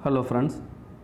hello friends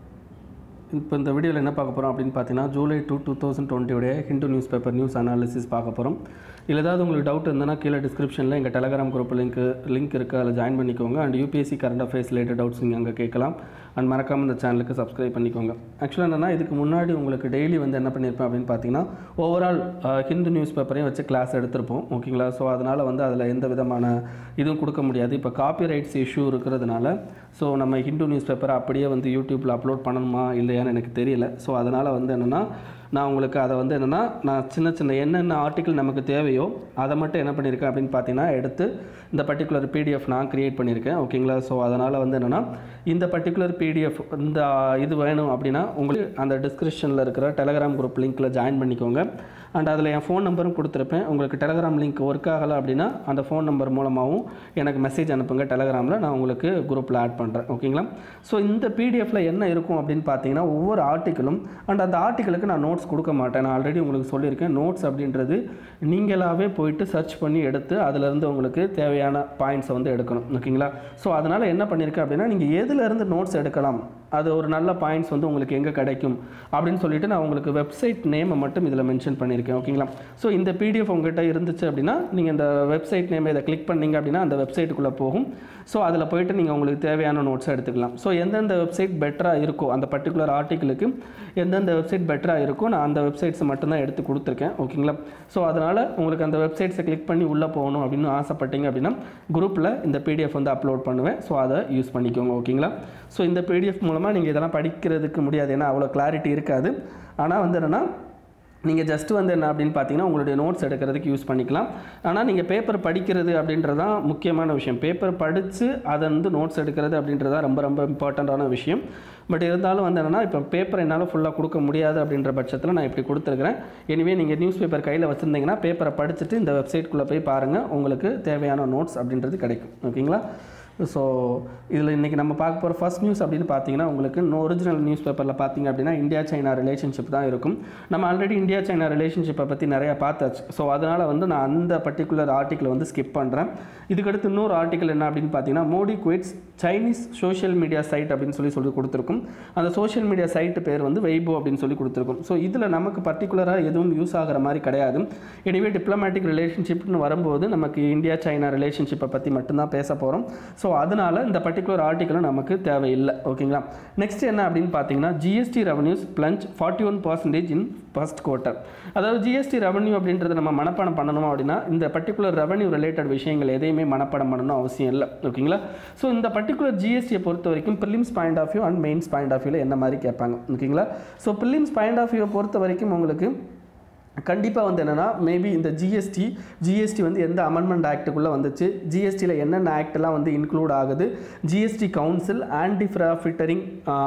இப்போ இந்த வீடியோவில் என்ன பார்க்க போகிறோம் அப்படின்னு பார்த்தீங்கன்னா ஜூலை டூ டூ தௌசண்ட் டுவெண்ட்டியோடைய Hindu news paper news analysis பார்க்க போகிறோம் இதில் ஏதாவது உங்களுக்கு டவுட் இருந்ததுன்னா கீழே டிஸ்கிரிப்ஷனில் எங்கள் டெலகிராம் குரூப் லிங்க் லிங்க் இருக்குது அதில் ஜாயின் பண்ணிக்கோங்க and UPSC current affairs related doubts நீங்கள் அங்கே கேட்கலாம் அண்ட் மறக்காமல் இந்த சேனலுக்கு சப்ஸ்கிரைப் பண்ணிக்கோங்க ஆக்சுவலாக என்னென்னா இதுக்கு முன்னாடி உங்களுக்கு டெய்லி வந்து என்ன பண்ணியிருப்பேன் அப்படின்னு பார்த்தீங்கன்னா ஓவரால் ஹிந்து நியூஸ் பேப்பரையும் வச்சு கிளாஸ் எடுத்திருப்போம் ஓகேங்களா ஸோ அதனால் வந்து அதில் எந்த விதமான இதுவும் கொடுக்க முடியாது இப்போ காப்பி ரைட்ஸ் இஷ்யூ இருக்கிறதுனால ஸோ நம்ம ஹிந்து நியூஸ் பேப்பரை அப்படியே வந்து யூடியூப்பில் அப்லோட் பண்ணணுமா இல்லையான்னு எனக்கு தெரியல ஸோ அதனால் வந்து என்னென்னா நான் உங்களுக்கு அதை வந்து என்னென்னா நான் சின்ன சின்ன என்னென்ன ஆர்டிக்கல் நமக்கு தேவையோ அதை மட்டும் என்ன பண்ணியிருக்கேன் அப்படின்னு பார்த்தீங்கன்னா எடுத்து இந்த பர்டிகுலர் பிடிஎஃப் நான் க்ரியேட் பண்ணியிருக்கேன் ஓகேங்களா ஸோ அதனால் வந்து என்னென்னா இந்த பர்டிகுலர் பிடிஎஃப் இந்த இது வேணும் அப்படின்னா உங்களுக்கு அந்த டிஸ்கிரிப்ஷனில் இருக்கிற டெலகிராம் குரூப் லிங்க்கில் ஜாயின் பண்ணிக்கோங்க அண்ட் அதில் என் ஃபோன் நம்பரும் கொடுத்துருப்பேன் உங்களுக்கு டெலகிராம் லிங்க் ஒர்க் ஆகலை அப்படின்னா அந்த ஃபோன் நம்பர் மூலமாகவும் எனக்கு மெசேஜ் அனுப்புங்க டெலகிராமில் நான் உங்களுக்கு குரூப்பில் ஆட் பண்ணுறேன் ஓகேங்களா ஸோ இந்த பிடிஎஃப்பில் என்ன இருக்கும் அப்படின்னு பார்த்தீங்கன்னா ஒவ்வொரு ஆர்டிக்கலும் அண்ட் அந்த ஆர்டிக்கலுக்கு நான் நோட்ஸ் கொடுக்க மாட்டேன் நான் ஆல்ரெடி உங்களுக்கு சொல்லியிருக்கேன் நோட்ஸ் அப்படின்றது நீங்களாகவே போயிட்டு சர்ச் பண்ணி எடுத்து அதிலேருந்து உங்களுக்கு தேவையான பாயிண்ட்ஸை வந்து எடுக்கணும் ஓகேங்களா ஸோ அதனால் என்ன பண்ணியிருக்கேன் அப்படின்னா நீங்கள் எதுலேருந்து நோட்ஸ் எடுக்கலாம் அது ஒரு நல்ல பாயிண்ட்ஸ் வந்து உங்களுக்கு எங்கே கிடைக்கும் அப்படின்னு சொல்லிட்டு நான் உங்களுக்கு வெப்சைட் நேமை மட்டும் இதில் மென்ஷன் பண்ணியிருக்கேன் ஓகேங்களா ஸோ இந்த பிடிஎஃப் உங்கள்கிட்ட இருந்துச்சு அப்படின்னா நீங்கள் இந்த வெப்சைட் நேமை இதை கிளிக் பண்ணீங்க அப்படின்னா அந்த வெப்சைட்டுக்குள்ளே போகும் ஸோ அதில் போயிட்டு நீங்கள் உங்களுக்கு தேவையான நோட்ஸை எடுத்துக்கலாம் ஸோ எந்தெந்த வெப்சைட் பெட்டராக இருக்கோ அந்த பர்டிகுலர் ஆர்டிக்கிளுக்கு எந்தெந்த வெப்சைட் பெட்டராக இருக்கோ நான் அந்த வெப்சைட்ஸை மட்டும்தான் எடுத்து கொடுத்துருக்கேன் ஓகேங்களா ஸோ அதனால் உங்களுக்கு அந்த வெப்சைட்ஸை கிளிக் பண்ணி உள்ளே போகணும் அப்படின்னு ஆசைப்பட்டீங்க அப்படின்னா குரூப்பில் இந்த பிடிஎஃப் வந்து அப்லோட் பண்ணுவேன் ஸோ அதை யூஸ் பண்ணிக்கோங்க ஓகேங்களா ஸோ இந்த பிடிஎஃப் மூலமாக நீங்கள் இதெல்லாம் படிக்கிறதுக்கு முடியாது ஏன்னா அவ்வளோ கிளாரிட்டி இருக்காது ஆனால் வந்து என்னென்னா நீங்கள் ஜஸ்ட் வந்து என்ன அப்படின்னு பார்த்தீங்கன்னா உங்களுடைய நோட்ஸ் எடுக்கிறதுக்கு யூஸ் பண்ணிக்கலாம் ஆனால் நீங்கள் பேப்பர் படிக்கிறது அப்படின்றது தான் முக்கியமான விஷயம் பேப்பர் படித்து அதை வந்து நோட்ஸ் எடுக்கிறது அப்படின்றது தான் ரொம்ப ரொம்ப இம்பார்ட்டண்ட்டான விஷயம் பட் இருந்தாலும் வந்து என்னென்னா இப்போ பேப்பர் என்னால் ஃபுல்லாக கொடுக்க முடியாது அப்படின்ற பட்சத்தில் நான் இப்படி கொடுத்துருக்குறேன் எனிவே நீங்கள் நியூஸ் பேப்பர் கையில் வச்சுருந்தீங்கன்னா பேப்பரை படிச்சுட்டு இந்த வெப்சைட்குள்ளே போய் பாருங்கள் உங்களுக்கு தேவையான நோட்ஸ் அப்படின்றது கிடைக்கும் ஓகேங்களா ஸோ இதில் இன்றைக்கி நம்ம பார்க்க போகிற ஃபர்ஸ்ட் நியூஸ் அப்படின்னு பார்த்தீங்கன்னா உங்களுக்கு ஒரிஜினல் நியூஸ் பேப்பரில் பார்த்தீங்க அப்படின்னா இந்தியா சைனா ரிலேஷன்ஷிப் தான் இருக்கும் நம்ம ஆல்ரெடி இந்தியா சைனா ரிலேஷன்ஷிப்பை பற்றி நிறையா பார்த்தாச்சு ஸோ அதனால் வந்து நான் அந்த பர்டிகுலர் ஆர்டிக்கிள் வந்து ஸ்கிப் பண்ணுறேன் இதுக்கடுத்து இன்னொரு ஆர்டிக்கல் என்ன அப்படின்னு பார்த்தீங்கன்னா Modi quits Chinese social media site அப்படின்னு சொல்லி சொல்லி கொடுத்துருக்கும் அந்த சோஷியல் மீடியா சைட்டு பேர் வந்து வெய்போ அப்படின்னு சொல்லி கொடுத்துருக்கும் ஸோ இதில் நமக்கு பர்டிகுலராக எதுவும் யூஸ் ஆகிற மாதிரி கிடையாது எனிவே டிப்ளமேட்டிக் ரிலேஷன்ஷிப்னு வரும்போது நமக்கு இந்தியா சைனா ரிலேஷன்ஷிப்பை பற்றி மட்டும்தான் பேச போகிறோம் ஸோ அதனால் இந்த பர்டிகுலர் ஆர்டிக்கலும் நமக்கு தேவையில்லை ஓகேங்களா நெக்ஸ்ட் என்ன அப்படின்னு பார்த்தீங்கன்னா GST revenues plunge forty one percentage in first quarter அதாவது ஜிஎஸ்டி ரெவன்யூ அப்படின்றத நம்ம மனப்பாடம் பண்ணணும் அப்படின்னா இந்த பர்டிகுலர் ரெவன்யூ ரிலேட்டட் விஷயங்கள் எதையுமே மனப்பாடம் பண்ணணும் அவசியம் இல்லை ஓகேங்களா ஸோ இந்த பர்டிகுலர் ஜிஎஸ்டியை பொறுத்த வரைக்கும் prelims point of view and mains point of வியூவில் என்ன மாதிரி கேட்பாங்க ஓகேங்களா ஸோ ப்ரிலிம்ஸ் பாயிண்ட் ஆஃப் வியூவை பொறுத்த வரைக்கும் உங்களுக்கு கண்டிப்பாக வந்து என்னென்னா மேபி இந்த ஜிஎஸ்டி ஜிஎஸ்டி வந்து எந்த அமெண்ட்மெண்ட் ஆக்ட்டுக்குள்ளே வந்துச்சு ஜிஎஸ்டியில் என்னென்ன ஆக்ட்லாம் வந்து இன்க்ளூட் ஆகுது GST council anti profiteering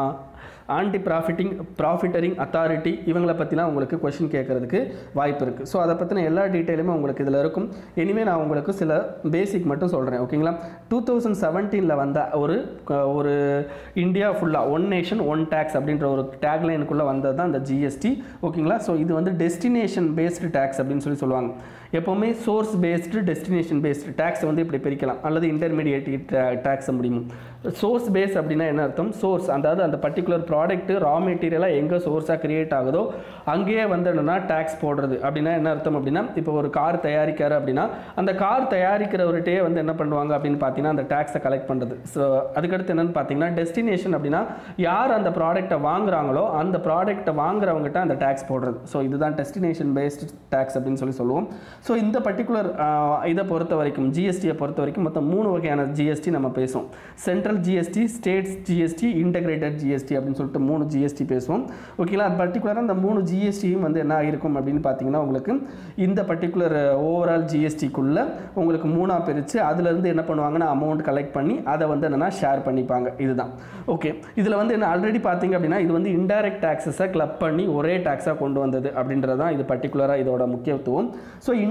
anti profiting profiteering authority இவங்களை பற்றிலாம் உங்களுக்கு கொஷின் கேட்குறதுக்கு வாய்ப்பு இருக்குது ஸோ அதை பற்றின எல்லா டீட்டெயிலுமே உங்களுக்கு இதில் இருக்கும் இனிமேல் நான் உங்களுக்கு சில பேசிக் மட்டும் சொல்கிறேன் ஓகேங்களா டூ தௌசண்ட் செவன்டீனில் வந்த ஒரு ஒரு இந்தியா ஃபுல்லாக ஒன் நேஷன் ஒன் டேக்ஸ் அப்படின்ற ஒரு டேக்லைனுக்குள்ளே வந்தது தான் இந்த ஜிஎஸ்டி ஓகேங்களா ஸோ இது வந்து டெஸ்டினேஷன் பேஸ்டு டேக்ஸ் அப்படின்னு சொல்லி சொல்லுவாங்க எப்போவுமே source based destination based tax வந்து இப்படி பிரிக்கலாம் அல்லது இன்டர்மீடியேட் டேக்ஸ் முடியும் சோர்ஸ் பேஸ் அப்படின்னா என்ன அர்த்தம் சோர்ஸ் அதாவது அந்த பர்டிகுலர் ப்ராடக்ட்டு ரா மெட்டீரியலாக எங்கே சோர்ஸாக கிரியேட் ஆகுதோ அங்கேயே வந்து என்னென்னா டேக்ஸ் போடுறது அப்படின்னா என்ன அர்த்தம் அப்படின்னா இப்போ ஒரு கார் தயாரிக்காரு அப்படின்னா அந்த கார் தயாரிக்கிறவர்கிட்டே வந்து என்ன பண்ணுவாங்க அப்படின்னு பார்த்தீங்கன்னா அந்த டேக்ஸை கலெக்ட் பண்ணுறது ஸோ அதுக்கடுத்து என்னென்னு பார்த்தீங்கன்னா டெஸ்டினேஷன் அப்படின்னா யார் அந்த ப்ராடக்ட்டை வாங்குறாங்களோ அந்த ப்ராடக்ட்டை வாங்குறவங்ககிட்ட அந்த டேக்ஸ் போடுறது ஸோ இதுதான் டெஸ்டினேஷன் பேஸ்டு டேக்ஸ் அப்படின்னு சொல்லி சொல்லுவோம் ஸோ இந்த பர்டிகுலர் இதை பொறுத்த வரைக்கும் ஜிஎஸ்டியை பொறுத்த வரைக்கும் மொத்தம் மூணு வகையான ஜிஎஸ்டி நம்ம பேசுவோம் central GST states GST integrated GST அப்படின்னு சொல்லிட்டு மூணு ஜிஎஸ்டி பேசுவோம் ஓகேங்களா அது பர்டிகுலராக அந்த மூணு ஜிஎஸ்டியும் வந்து என்ன இருக்கும் அப்படின்னு பார்த்தீங்கன்னா உங்களுக்கு இந்த பர்டிகுலர் ஓவரால் ஜிஎஸ்டிக்குள்ளே உங்களுக்கு மூணாக பிரித்து அதுலேருந்து என்ன பண்ணுவாங்கன்னா அமௌண்ட் கலெக்ட் பண்ணி அதை வந்து என்னென்னா ஷேர் பண்ணிப்பாங்க இதுதான் ஓகே இதில் வந்து என்ன ஆல்ரெடி பார்த்தீங்க அப்படின்னா இது வந்து இன்டைரக்ட் டேக்ஸஸை கிளப் பண்ணி ஒரே டேக்ஸாக கொண்டு வந்தது அப்படின்றது தான் இது பர்டிகுலராக இதோட முக்கியத்துவம் ஸோ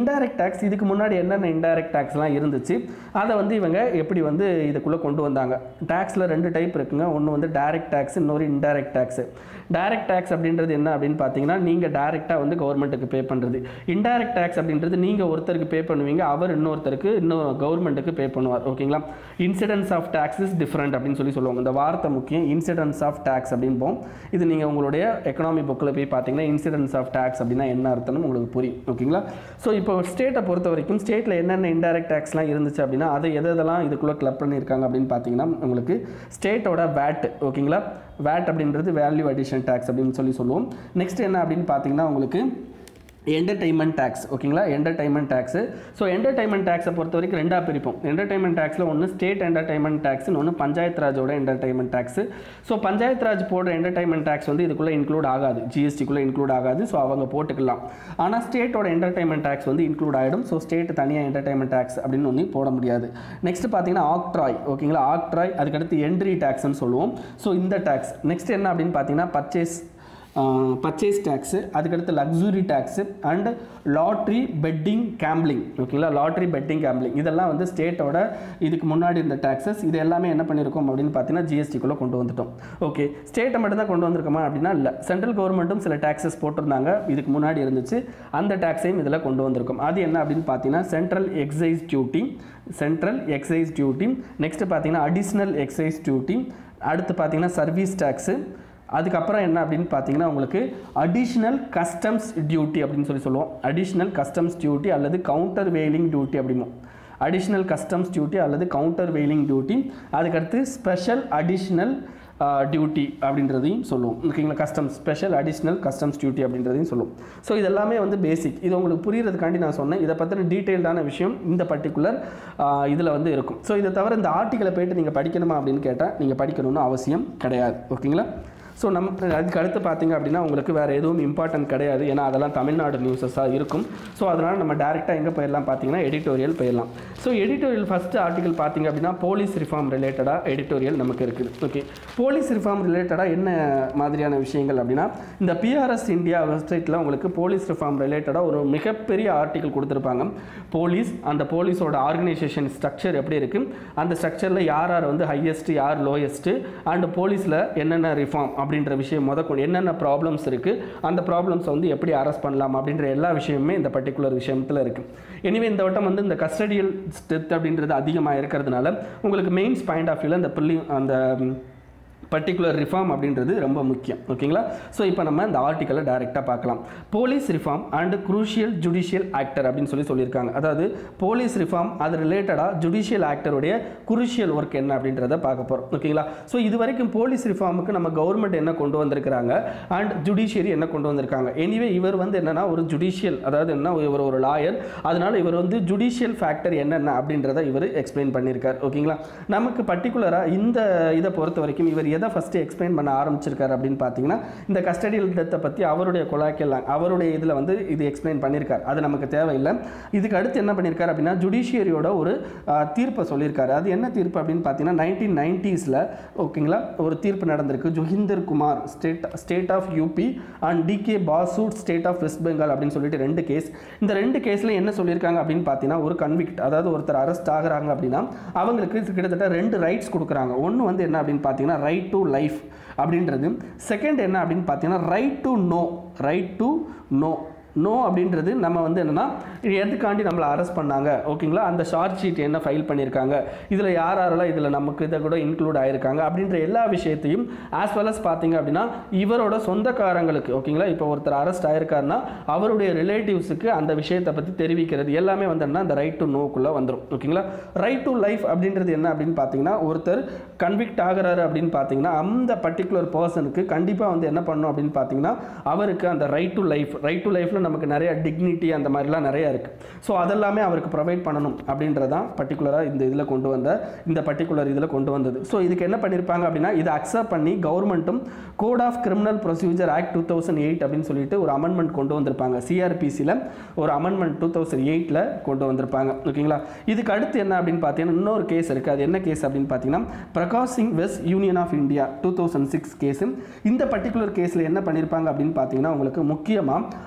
இன்டைரக்ட் டேக்ஸ் இதுக்கு முன்னாடி என்னென்ன இன்டைரக்ட் டேக்ஸ்லாம் இருந்துச்சு அதை வந்து இவங்க எப்படி வந்து இதுக்குள்ளே கொண்டு வந்தாங்க டேக்ஸில் ரெண்டு டைப் இருக்குங்க ஒன்று வந்து டைரக்ட் டேக்ஸ் இன்னொரு இன்டைரக்ட் டேக்ஸ் டைரக்ட் டேக்ஸ் அப்படின்றது என்ன அப்படின்னு பார்த்தீங்கன்னா நீங்கள் டைரெக்டாக வந்து கவர்மெண்ட்டுக்கு பே பண்ணுறது இன்டைரக்ட் டேக்ஸ் அப்படின்றது நீங்கள் ஒருத்தருக்கு பே பண்ணுவீங்க அவர் இன்னொருத்தருக்கு இன்னும் கவர்மெண்ட்டுக்கு பே பண்ணுவார் ஓகேங்களா incidence of tax is different அப்படின்னு சொல்லி சொல்லுவாங்க இந்த வார்த்தை முக்கியம் இன்சிடென்ஸ் ஆஃப் டேக்ஸ் அப்படின்போம் இது நீங்கள் உங்களுடைய எக்கனாமி புக்கில் போய் பார்த்தீங்கன்னா இன்சிடென்ஸ் ஆஃப் டேக்ஸ் அப்படின்னா என்ன அர்த்தம்னு உங்களுக்கு புரியும் ஓகேங்களா ஸோ இப்போ ஸ்டேட்டை பொறுத்த வரைக்கும் ஸ்டேட்டில் என்னென்ன இன்டைரக்ட் டேக்ஸ்லாம் இருந்துச்சு அப்படின்னா அதை எது எதெல்லாம் இதுக்குள்ளே கிளப் பண்ணியிருக்காங்க அப்படின்னு பார்த்தீங்கன்னா உங்களுக்கு ஸ்டேட்டோட வேட் ஓகேங்களா வேட் அப்படின்றது வேல்யூ அடிஷன் டேக்ஸ் அப்படின்னு சொல்லி சொல்லுவோம் நெக்ஸ்ட் என்ன அப்படின்னு பார்த்தீங்கன்னா உங்களுக்கு என்டர்டைன்மெண்ட் டேக்ஸ் ஓகேங்களா என்டர்டைன்மெண்ட் டேக்ஸ் ஸோ என்டர்டைன்மெண்ட் டேக்ஸை பொறுத்த வரைக்கும் ரெண்டாக பிரிப்போம் என்டர்டைன்மெண்ட் டேக்ஸில் ஒன்று ஸ்டேட் என்டர்டைன்மெண்ட் டேக்ஸ் ஒன்று பஞ்சாயத்து ராஜோட entertainment tax so panchayat raj போடுற என்டர்டைன்மெண்ட் டேக்ஸ் வந்து இதுக்குள்ளே இன்க்ளூட் ஆகாது ஜிஎஸ்டிக்குள்ளே இன்க்ளூட் ஆகாது ஸோ அவங்க போட்டுக்கலாம் ஆனால் ஸ்டேட்டோட என்டர்டைன்மெண்ட் டேக்ஸ் வந்து இன்க்ளூட் ஆகிடும் ஸோ ஸ்டேட் தனியாக என்டர்டைன்மெண்ட் டேக்ஸ் அப்படின்னு ஒன்று போட முடியாது நெக்ஸ்ட் பார்த்தீங்கன்னா ஆக்ட்ராய் ஓகேங்களா ஆக்ட்ராய் அதுக்கடுத்து என்ட்ரி டேக்ஸ்னு சொல்லுவோம் ஸோ இந்த டேக்ஸ் நெக்ஸ்ட் என்ன அப்படின்னு பார்த்தீங்கன்னா பர்ச்சேஸ் பர்ச்சேஸ் டேக்ஸு அதுக்கடுத்து luxury tax and lottery betting gambling ஓகேங்களா லாட்ரி பெட்டிங் கேம்லிங் இதெல்லாம் வந்து ஸ்டேட்டோட இதுக்கு முன்னாடி இருந்த டேக்ஸஸ் இது எல்லாமே என்ன பண்ணியிருக்கோம் அப்படின்னு பார்த்தீங்கன்னா ஜிஎஸ்டிக்குள்ளே கொண்டு வந்துட்டோம் ஓகே ஸ்டேட்டை மட்டும் தான் கொண்டு வந்திருக்கோமா அப்படின்னா இல்லை சென்ட்ரல் கவர்மெண்ட்டும் சில டேக்ஸஸ் போட்டிருந்தாங்க இதுக்கு முன்னாடி இருந்துச்சு அந்த டேக்ஸையும் இதில் கொண்டு வந்திருக்கோம் அது என்ன அப்படின்னு பார்த்தீங்கன்னா central excise duty central excise duty next பார்த்தீங்கன்னா அடிஷ்னல் எக்ஸைஸ் டியூட்டி அடுத்து பார்த்தீங்கன்னா சர்வீஸ் டேக்ஸு அதுக்கப்புறம் என்ன அப்படின்னு பார்த்தீங்கன்னா உங்களுக்கு அடிஷ்னல் கஸ்டம்ஸ் டியூட்டி அப்படின்னு சொல்லி சொல்லுவோம் அடிஷ்னல் கஸ்டம்ஸ் டியூட்டி அல்லது கவுண்டர் வெயிலிங் டியூட்டி அப்படிமோ அடிஷ்னல் கஸ்டம்ஸ் டியூட்டி அல்லது கவுண்டர் வெயிலிங் டியூட்டி அதுக்கடுத்து ஸ்பெஷல் அடிஷ்னல் டியூட்டி அப்படின்றதையும் சொல்லுவோம் ஓகேங்களா customs special additional customs duty அப்படின்றதையும் சொல்லுவோம் ஸோ இதெல்லாமே வந்து பேசிக் இது உங்களுக்கு புரியறதுக்காண்டி நான் சொன்னேன் இதை பற்றின டீட்டெயில்டான விஷயம் இந்த பர்டிகுலர் இதில் வந்து இருக்கும் ஸோ இதை தவிர இந்த ஆர்டிக்கலை போயிட்டு நீங்கள் படிக்கணுமா அப்படின்னு கேட்டால் நீங்கள் படிக்கணும்னு அவசியம் கிடையாது ஓகேங்களா ஸோ நம்ம அதுக்கு அடுத்து பார்த்தீங்க அப்படின்னா உங்களுக்கு வேறு எதுவும் இம்பார்ட்டன்ட் கிடையாது ஏன்னா அதெல்லாம் தமிழ்நாடு நியூஸஸாக இருக்கும் ஸோ அதனால் நம்ம டேரெக்டாக எங்கே போயிடலாம் பார்த்தீங்கன்னா எடிட்டோரியல் போயிடலாம் ஸோ எடிட்டோரியல் ஃபஸ்ட்டு ஆர்டிகல் பார்த்தீங்க அப்படின்னா போலீஸ் ரிஃபார்ம் ரிலேட்டடாக எடிட்டோரியல் நமக்கு இருக்குது ஓகே போலீஸ் ரிஃபார்ம் ரிலேட்டடாக என்ன மாதிரியான விஷயங்கள் அப்படின்னா இந்த பிஆர்எஸ் இந்தியா வெப்சைட்டில் உங்களுக்கு போலீஸ் ரிஃபார்ம் ரிலேட்டடாக ஒரு மிகப்பெரிய ஆர்டிக்கல் கொடுத்துருப்பாங்க போலீஸ் அந்த போலீஸோட ஆர்கனைசேஷன் ஸ்ட்ரக்சர் எப்படி இருக்குது அந்த ஸ்ட்ரக்சரில் யார் யார் வந்து ஹையஸ்ட்டு யார் லோயஸ்ட்டு அண்ட் போலீஸில் என்னென்ன ரிஃபார்ம் அப்படின்ற விஷயம் முதற்கொண்டு என்னென்ன ப்ராப்ளம்ஸ் இருக்குது அந்த ப்ராப்ளம்ஸை வந்து எப்படி அரெஸ்ட் பண்ணலாம் அப்படின்ற எல்லா விஷயமுமே இந்த பர்டிகுலர் விஷயத்தில் இருக்குது எனிவே இந்த வட்டம் வந்து இந்த கஸ்டடியல் ஸ்டெத் அப்படின்றது அதிகமாக இருக்கிறதுனால உங்களுக்கு மெயின்ஸ் பாயிண்ட் ஆஃப் வியூவில் அந்த பில்லி அந்த பர்டிகுலர் ரிஃபார்ம் அப்படின்றது ரொம்ப முக்கியம் ஓகேங்களா ஸோ இப்போ நம்ம இந்த ஆர்டிக்கலை டைரெக்டாக பார்க்கலாம் police reform and crucial judicial actor அப்படின்னு சொல்லி சொல்லியிருக்காங்க அதாவது போலீஸ் ரிஃபார்ம் அது ரிலேட்டடாக ஜுடிஷியல் ஆக்டருடைய குரூஷியல் ஒர்க் என்ன அப்படின்றத பார்க்க போகிறோம் ஓகேங்களா ஸோ இது வரைக்கும் போலீஸ் ரிஃபார்முக்கு நம்ம கவர்மெண்ட் என்ன கொண்டு வந்திருக்கிறாங்க அண்ட் ஜுடிஷியரி என்ன கொண்டு வந்திருக்காங்க எனிவே இவர் வந்து என்னன்னா ஒரு ஜுடிஷியல் அதாவது என்ன இவர் ஒரு லாயர் அதனால இவர் வந்து ஜுடிஷியல் ஃபேக்டர் என்னென்ன அப்படின்றத இவர் எக்ஸ்பிளைன் பண்ணியிருக்கார் ஓகேங்களா நமக்கு பர்டிகுலராக இந்த இதை பொறுத்த வரைக்கும் இவர் எதை ஃபஸ்ட்டு எக்ஸ்பிளைன் பண்ண ஆரம்பிச்சிருக்காரு அப்படின்னு பார்த்தீங்கன்னா இந்த கஸ்டடியல் டெத்தை பற்றி அவருடைய கொலாக்கியல் அவருடைய இதில் வந்து இது எக்ஸ்பிளைன் பண்ணியிருக்கார் அது நமக்கு தேவையில்லை இதுக்கு அடுத்து என்ன பண்ணியிருக்காரு அப்படின்னா ஜுடிஷியரியோட ஒரு ஆஹ், தீர்ப்பை சொல்லியிருக்காரு அது என்ன தீர்ப்பு அப்படின்னு பார்த்தீங்கன்னா நைன்டீன் நைன்ட்டீஸில் ஓகேங்களா ஒரு தீர்ப்பு நடந்திருக்கு Joginder Kumar state state of UP and D K Basu state of west Bengal அப்படின்னு சொல்லிட்டு ரெண்டு கேஸ் இந்த ரெண்டு கேஸில் என்ன சொல்லியிருக்காங்க அப்படின்னு பார்த்தீங்கன்னா ஒரு கன்விக்ட் அதாவது ஒருத்தர் அரெஸ்ட் ஆகுறாங்க அப்படின்னா அவங்களுக்கு கிட்டத்தட்ட ரெண்டு ரைட்ஸ் கொடுக்குறாங்க ஒன்று வந்து என்ன அப்படின்னு பார்த்தீங்கன்னா ரைட் டு லைஃப் அப்படின்றது செகண்ட் என்ன அப்படின்னு பார்த்தீங்கன்னா right to know right to know know அப்படின்றது நம்ம வந்து என்னென்னா எதுக்காண்டி நம்மளை அரெஸ்ட் பண்ணாங்க ஓகேங்களா அந்த ஷார்ட் ஷீட் என்ன ஃபைல் பண்ணியிருக்காங்க இதில் யார் யாரெல்லாம் இதில் நமக்கு இதை கூட இன்க்ளூட் ஆயிருக்காங்க அப்படின்ற எல்லா விஷயத்தையும் ஆஸ் வெல் அஸ் பார்த்தீங்க அப்படின்னா இவரோட சொந்தக்காரங்களுக்கு ஓகேங்களா இப்போ ஒருத்தர் அரெஸ்ட் ஆயிருக்காருன்னா அவருடைய ரிலேட்டிவ்ஸுக்கு அந்த விஷயத்தை பற்றி தெரிவிக்கிறது எல்லாமே வந்து என்ன அந்த ரைட் டு நோக்குள்ளே வந்துடும் ஓகேங்களா ரைட் டு லைஃப் அப்படின்றது என்ன அப்படின்னு பார்த்தீங்கன்னா ஒருத்தர் கன்விக்ட் ஆகுறாரு அப்படின்னு பார்த்தீங்கன்னா அந்த பர்டிகுலர் பர்சனுக்கு கண்டிப்பாக வந்து என்ன பண்ணணும் அப்படின்னு பார்த்தீங்கன்னா அவருக்கு அந்த right to life right to லைஃப்பில் நமக்கு நிறைய டிக்னிட்டி அந்த மாதிரிலாம் நிறைய இருக்குது ஸோ அதெல்லாமே அவருக்கு ப்ரொவைட் பண்ணணும் அப்படின்றதான் பர்டிகுலராக இந்த இதில் கொண்டு வந்த இந்த பர்டிகுலர் இதில் கொண்டு வந்தது ஸோ இதுக்கு என்ன பண்ணியிருப்பாங்க அப்படின்னா இதை அக்செப்ட் பண்ணி கவர்மெண்ட்டும் code of criminal procedure act two thousand eight அப்படின்னு சொல்லிட்டு ஒரு அமெண்ட்மெண்ட் கொண்டு வந்திருப்பாங்க சிஆர்பிசியில் ஒரு அமெண்ட்மெண்ட் டூ தௌசண்ட் எயிட்டில் கொண்டு வந்திருப்பாங்க ஓகேங்களா இதுக்கு அடுத்து என்ன அப்படின்னு பார்த்தீங்கன்னா இன்னொரு கேஸ் இருக்குது அது என்ன கேஸ் அப்படின்னு பார்த்தீங்கன்னா Prakash Singh west union of India two thousand six case இந்த பர்டிகுலர் கேஸில் என்ன பண்ணியிருப்பாங்க அப்படின்னு பார்த்தீங்கன்னா உங்களுக்கு முக்கியமாக அக்கௌண்ட்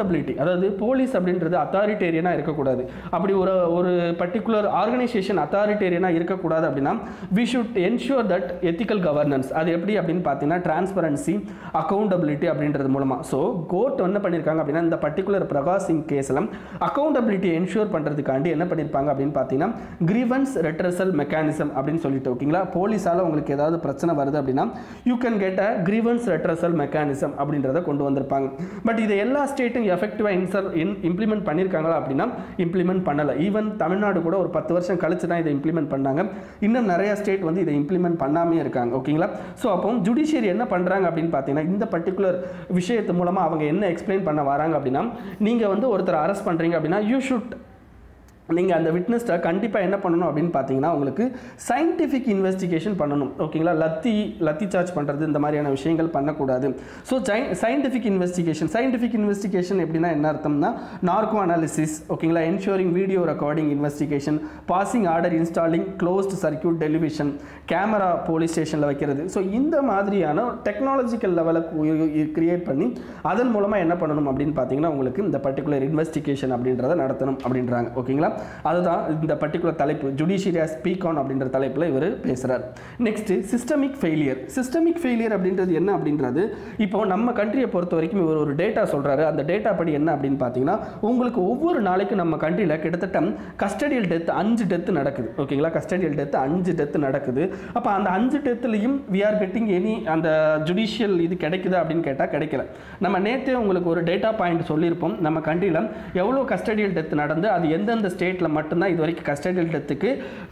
அக்கௌண்டபிலிட்டி அதாவது போலீஸ் அப்படின்றது அத்தாரிட்டேரியனாக இருக்கக்கூடாது அப்படி ஒரு ஒரு பர்டிகுலர் ஆர்கனைசேஷன் அத்தாரிட்டேரியனாக இருக்கக்கூடாது அப்படின்னா we should ensure that ethical governance அது எப்படி அப்படின்னு பார்த்தீங்கன்னா டிரான்ஸ்பரன்சி அக்கௌண்டபிலிட்டி அப்படின்றது மூலமாக ஸோ கோர்ட் என்ன பண்ணியிருக்காங்க அப்படின்னா இந்த பர்டிகுலர் பிரகாஷ் சிங் கேஸில் அக்கௌண்டபிலிட்டி என்ஷூர் பண்ணுறதுக்காண்டி என்ன பண்ணியிருப்பாங்க அப்படின்னு பார்த்தீங்கன்னா கிரீவன்ஸ் ரெட்ரஸல் மெக்கானிசம் அப்படின்னு சொல்லிட்டு ஓகேங்களா போலீஸால் உங்களுக்கு ஏதாவது பிரச்சனை வருது அப்படின்னா you can get a grievance redressal mechanism அப்படின்றத கொண்டு வந்திருப்பாங்க பட் இதை எல்லா ஸ்டேட்டும் எஃபெக்டிவாக இன்சர் இன் இம்ப்ளிமெண்ட் பண்ணியிருக்காங்களா அப்படின்னா இம்ப்ளிமெண்ட் பண்ணலை ஈவன் தமிழ்நாடு கூட ஒரு பத்து வருஷம் கழிச்சு தான் இதை இம்ப்ளிமெண்ட் பண்ணாங்க இன்னும் நிறைய ஸ்டேட் வந்து இதை இம்ப்ளிமெண்ட் பண்ணாமே இருக்காங்க ஓகேங்களா ஸோ அப்போ ஜுடிஷியரி என்ன பண்ணுறாங்க அப்படின்னு பார்த்தீங்கன்னா இந்த பர்டிகுலர் விஷயத்து மூலமாக அவங்க என்ன எக்ஸ்பிளைன் பண்ண வராங்க அப்படின்னா நீங்கள் வந்து ஒருத்தர் அரெஸ்ட் பண்ணுறீங்க அப்படின்னா யூ ஷுட் நீங்கள் அந்த விட்னஸ்ட்டை கண்டிப்பாக என்ன பண்ணணும் அப்படின்னு பார்த்தீங்கன்னா உங்களுக்கு சயின்டிஃபிக் இன்வெஸ்டிகேஷன் பண்ணணும் ஓகேங்களா லத்தி லத்தி சார்ஜ் பண்ணுறது இந்த மாதிரியான விஷயங்கள் பண்ணக்கூடாது so scientific investigation scientific investigation எப்படின்னா என்ன அர்த்தம்னா நார்கோ அனாலிசிஸ் ஓகேங்களா ensuring video recording investigation passing order installing closed circuit television camera police ஸ்டேஷனில் வைக்கிறது ஸோ இந்த மாதிரியான டெக்னாலஜிக்கல் லெவலுக்கு கிரியேட் பண்ணி அதன் மூலமாக என்ன பண்ணணும் அப்படின்னு பார்த்தீங்கன்னா உங்களுக்கு இந்த பர்டிகுலர் இன்வெஸ்டிகேஷன் அப்படின்றத நடத்தணும் அப்படின்றாங்க ஓகேங்களா அதுதான் இந்த பர்டிகுலர் தலைப்பு ஜுடிஷியரியா ஸ்பீக் ஆன் அப்படின்ற தலைப்பில் இவர் பேசுகிறார் next systemic failure systemic failure அப்படின்றது என்ன அப்படின்றது இப்போ நம்ம கண்ட்ரியை பொறுத்த வரைக்கும் இவர் ஒரு டேட்டா சொல்கிறாரு அந்த டேட்டா படி என்ன அப்படின்னு பார்த்தீங்கன்னா உங்களுக்கு ஒவ்வொரு நாளைக்கும் நம்ம கண்ட்ரியில் கிட்டத்தட்ட கஸ்டடியல் டெத் அஞ்சு டெத் நடக்குது ஓகேங்களா கஸ்டடியல் டெத் அஞ்சு டெத் நடக்குது அப்போ அந்த அஞ்சு டெத்துலையும் வி ஆர் கெட்டிங் எனி அந்த ஜுடிஷியல் இது கிடைக்குதா அப்படின்னு கேட்டால் கிடைக்கல நம்ம நேற்றே உங்களுக்கு ஒரு டேட்டா பாயிண்ட் சொல்லியிருப்போம் நம்ம கண்ட்ரியில் எவ்வளோ கஸ்டடியல் டெத் நடந்து அது எந்தெந்த ஸ்டேட்டில் மட்டும்தான் இது வரைக்கும் கஸ்டடியல் டெத்துக்கு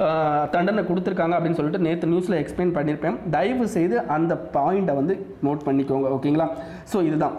தண்டனை கொடுத்துருக்காங்க அப்படின்னு சொல்லிட்டு நேற்று நியூஸில் எக்ஸ்பிளைன் பண்ணியிருப்பேன் தயவு செய்து அந்த பாயிண்ட்டை வந்து நோட் பண்ணிக்கோங்க ஓகேங்களா ஸோ இதுதான்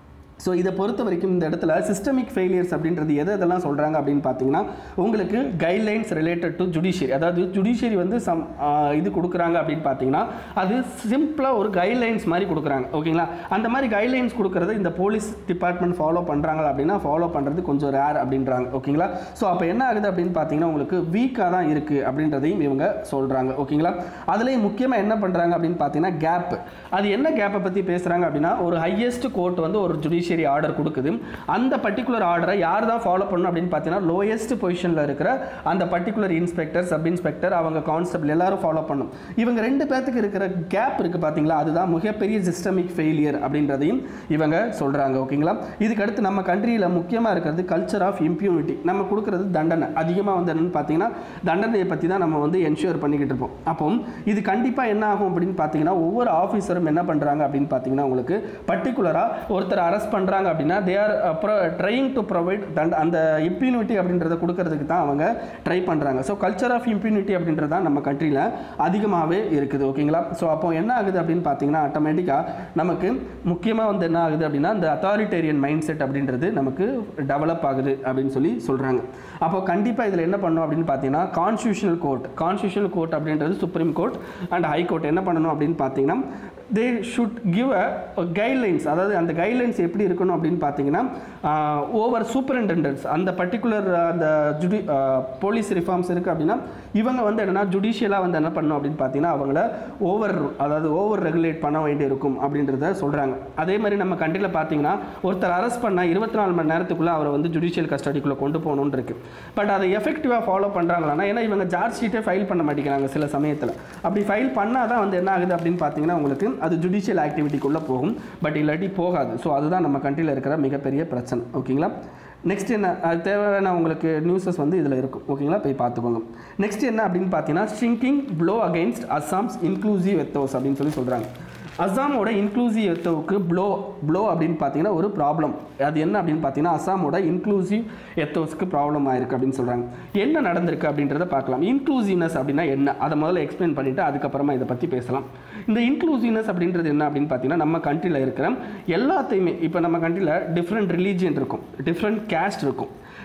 ஸோ இதை பொறுத்த வரைக்கும் இந்த இடத்துல சிஸ்டமிக் ஃபெயிலியர்ஸ் அப்படின்றது எது எதெல்லாம் சொல்கிறாங்க அப்படின்னு பார்த்தீங்கன்னா உங்களுக்கு கைட்லைன்ஸ் ரிலேட்டட் டு ஜுடிஷியரி அதாவது ஜுடிஷியரி வந்து சம் இது கொடுக்குறாங்க அப்படின்னு பார்த்தீங்கன்னா அது சிம்பிளாக ஒரு கைட்லைன்ஸ் மாதிரி கொடுக்குறாங்க ஓகேங்களா அந்த மாதிரி கைட்லைன்ஸ் கொடுக்குறத இந்த போலீஸ் டிபார்ட்மெண்ட் ஃபாலோ பண்ணுறாங்களா அப்படின்னா ஃபாலோ பண்ணுறது கொஞ்சம் ரேர் அப்படின்றாங்க ஓகேங்களா ஸோ அப்போ என்ன ஆகுது அப்படின்னு பார்த்தீங்கன்னா உங்களுக்கு வீக்காக தான் இருக்குது அப்படின்றதையும் இவங்க சொல்கிறாங்க ஓகேங்களா அதுலேயும் முக்கியமாக என்ன பண்ணுறாங்க அப்படின்னு பார்த்தீங்கன்னா கேப் அது என்ன கேப்பை பற்றி பேசுகிறாங்க அப்படின்னா ஒரு ஹையஸ்ட் கோர்ட் வந்து ஒரு ஜுடிஷியரி ஆர்டர் கொடுக்குது அந்த பர்டிகுலர் ஆர்டரை யார் தான் ஃபாலோ பண்ணணும் அப்படின்னு பார்த்தீங்கன்னா லோயஸ்ட் பொசிஷனில் இருக்கிற அந்த பர்டிகுலர் இன்ஸ்பெக்டர் சப் இன்ஸ்பெக்டர் அவங்க கான்ஸ்டபிள் எல்லாரும் ஃபாலோ பண்ணும் இவங்க ரெண்டு பேர்த்துக்கு இருக்கிற கேப் இருக்குது பார்த்தீங்களா அதுதான் மிகப்பெரிய சிஸ்டமிக் ஃபெயிலியர் அப்படின்றதையும் இவங்க சொல்கிறாங்க ஓகேங்களா இதுக்கு அடுத்து நம்ம கண்ட்ரியில் முக்கியமாக இருக்கிறது கல்ச்சர் ஆஃப் இம்ப்யூனிட்டி நம்ம கொடுக்குறது தண்டனை அதிகமாக வந்து என்னன்னு பார்த்தீங்கன்னா தண்டனையை பற்றி தான் நம்ம வந்து என்ஷூர் பண்ணிக்கிட்டு இருப்போம் அப்போ இது கண்டிப்பாக என்ன ஆகும் அப்படின்னு பார்த்தீங்கன்னா ஒவ்வொரு ஆஃபீஸரும் என்ன பண்ணுறாங்க அப்படின்னு பார்த்தீங்கன்னா உங்களுக்கு பர்டிகுலராக ஒருத்தர் அரெஸ்ட் பண்ணுறாங்க அப்படின்னா they are trying to provide தண்ட் அந்த இம்ப்யூனிட்டி அப்படின்றத கொடுக்கறதுக்கு தான் அவங்க ட்ரை பண்ணுறாங்க ஸோ கல்ச்சர் ஆஃப் இம்ப்யூனிட்டி அப்படின்றது தான் நம்ம கண்ட்ரியில் அதிகமாகவே இருக்குது ஓகேங்களா ஸோ அப்போ என்ன ஆகுது அப்படின்னு பார்த்தீங்கன்னா ஆட்டோமேட்டிக்காக நமக்கு முக்கியமாக வந்து என்ன ஆகுது அப்படின்னா இந்த அத்தாரிட்டேரியன் மைண்ட் செட் அப்படின்றது நமக்கு டெவலப் ஆகுது அப்படின்னு சொல்லி சொல்கிறாங்க அப்போ கண்டிப்பாக இதில் என்ன பண்ணணும் அப்படின்னு பார்த்தீங்கன்னா கான்ஸ்டியூஷனல் கோர்ட் கான்ஸ்டியூஷனல் கோர்ட் அப்படின்றது supreme court and high court என்ன பண்ணணும் அப்படின்னு பார்த்தீங்கன்னா they should give a guidelines அதாவது அந்த கைட்லைன்ஸ் எப்படி இருக்கணும் அப்படின்னு பார்த்தீங்கன்னா ஓவர் சூப்பரிண்டெண்டன்ஸ் அந்த பர்டிகுலர் அந்த ஜுடி போலீஸ் ரிஃபார்ம்ஸ் இருக்குது அப்படின்னா இவங்க வந்து என்னென்னா ஜுடிஷியலாக வந்து என்ன பண்ணணும் அப்படின்னு பார்த்தீங்கன்னா அவங்கள ஓவர் அதாவது ஓவர் ரெகுலேட் பண்ண வேண்டி இருக்கும் அப்படின்றத சொல்கிறாங்க அதே மாதிரி நம்ம கண்ட்ரியில் பார்த்தீங்கன்னா ஒருத்தர் அரெஸ்ட் பண்ணால் இருபத்தி நாலு மணி நேரத்துக்குள்ளே அவரை வந்து ஜுடிஷியல் கஸ்டடிக்குள்ளே கொண்டு போகணுன்னு இருக்குது பட் அதை எஃபெக்டிவாக ஃபாலோ பண்ணுறாங்களான்னா ஏன்னா இவங்க சார்ஜ் ஷீட்டே ஃபைல் பண்ண மாட்டேங்கிறாங்க சில சமயத்தில் அப்படி ஃபைல் பண்ணால் தான் வந்து என்ன ஆகுது அப்படின்னு பார்த்தீங்கன்னா உங்களுக்கு அது ஜுடிஷியல் ஆக்டிவிட்டிக்குள்ளே போகும் பட் இல்லாட்டி போகாது ஸோ அதுதான் நம்ம கண்ட்ரியில் இருக்கிற மிகப்பெரிய பிரச்சனை ஓகேங்களா நெக்ஸ்ட் என்ன அது தேவையான உங்களுக்கு நியூஸஸ் வந்து இதில் இருக்கும் ஓகேங்களா போய் பார்த்துக்கோங்க நெக்ஸ்ட் என்ன அப்படின்னு பார்த்தீங்கன்னா stinging blow against Assam's inclusive ethos அப்படின்னு சொல்லி சொல்கிறாங்க அஸ்ஸாமோட இன்க்ளூசிவ் எத்தோவுக்கு ப்ளோ ப்ளோ அப்படின்னு பார்த்தீங்கன்னா ஒரு ப்ராப்ளம் அது என்ன அப்படின்னு பார்த்தீங்கன்னா அஸ்ஸாமோட இன்க்ளூசிவ் எத்தோஸ்க்கு ப்ராப்ளம் ஆயிருக்கு அப்படின்னு சொல்கிறாங்க என்ன நடந்திருக்கு அப்படின்றத பார்க்கலாம் இன்க்ளூசிவ்னஸ் அப்படின்னா என்ன அதை முதல்ல எக்ஸ்பிளைன் பண்ணிவிட்டு அதுக்கப்புறமா இதை பற்றி பேசலாம் இந்த இன்க்ளூசிவ்னஸ் அப்படின்றது என்ன அப்படின்னு பார்த்தீங்கன்னா நம்ம கண்ட்ரியில் இருக்கிற எல்லாத்தையுமே இப்போ நம்ம கண்ட்ரியில் டிஃப்ரெண்ட் ரிலீஜியன் இருக்கும் டிஃப்ரெண்ட் கேஸ்ட் இருக்கும்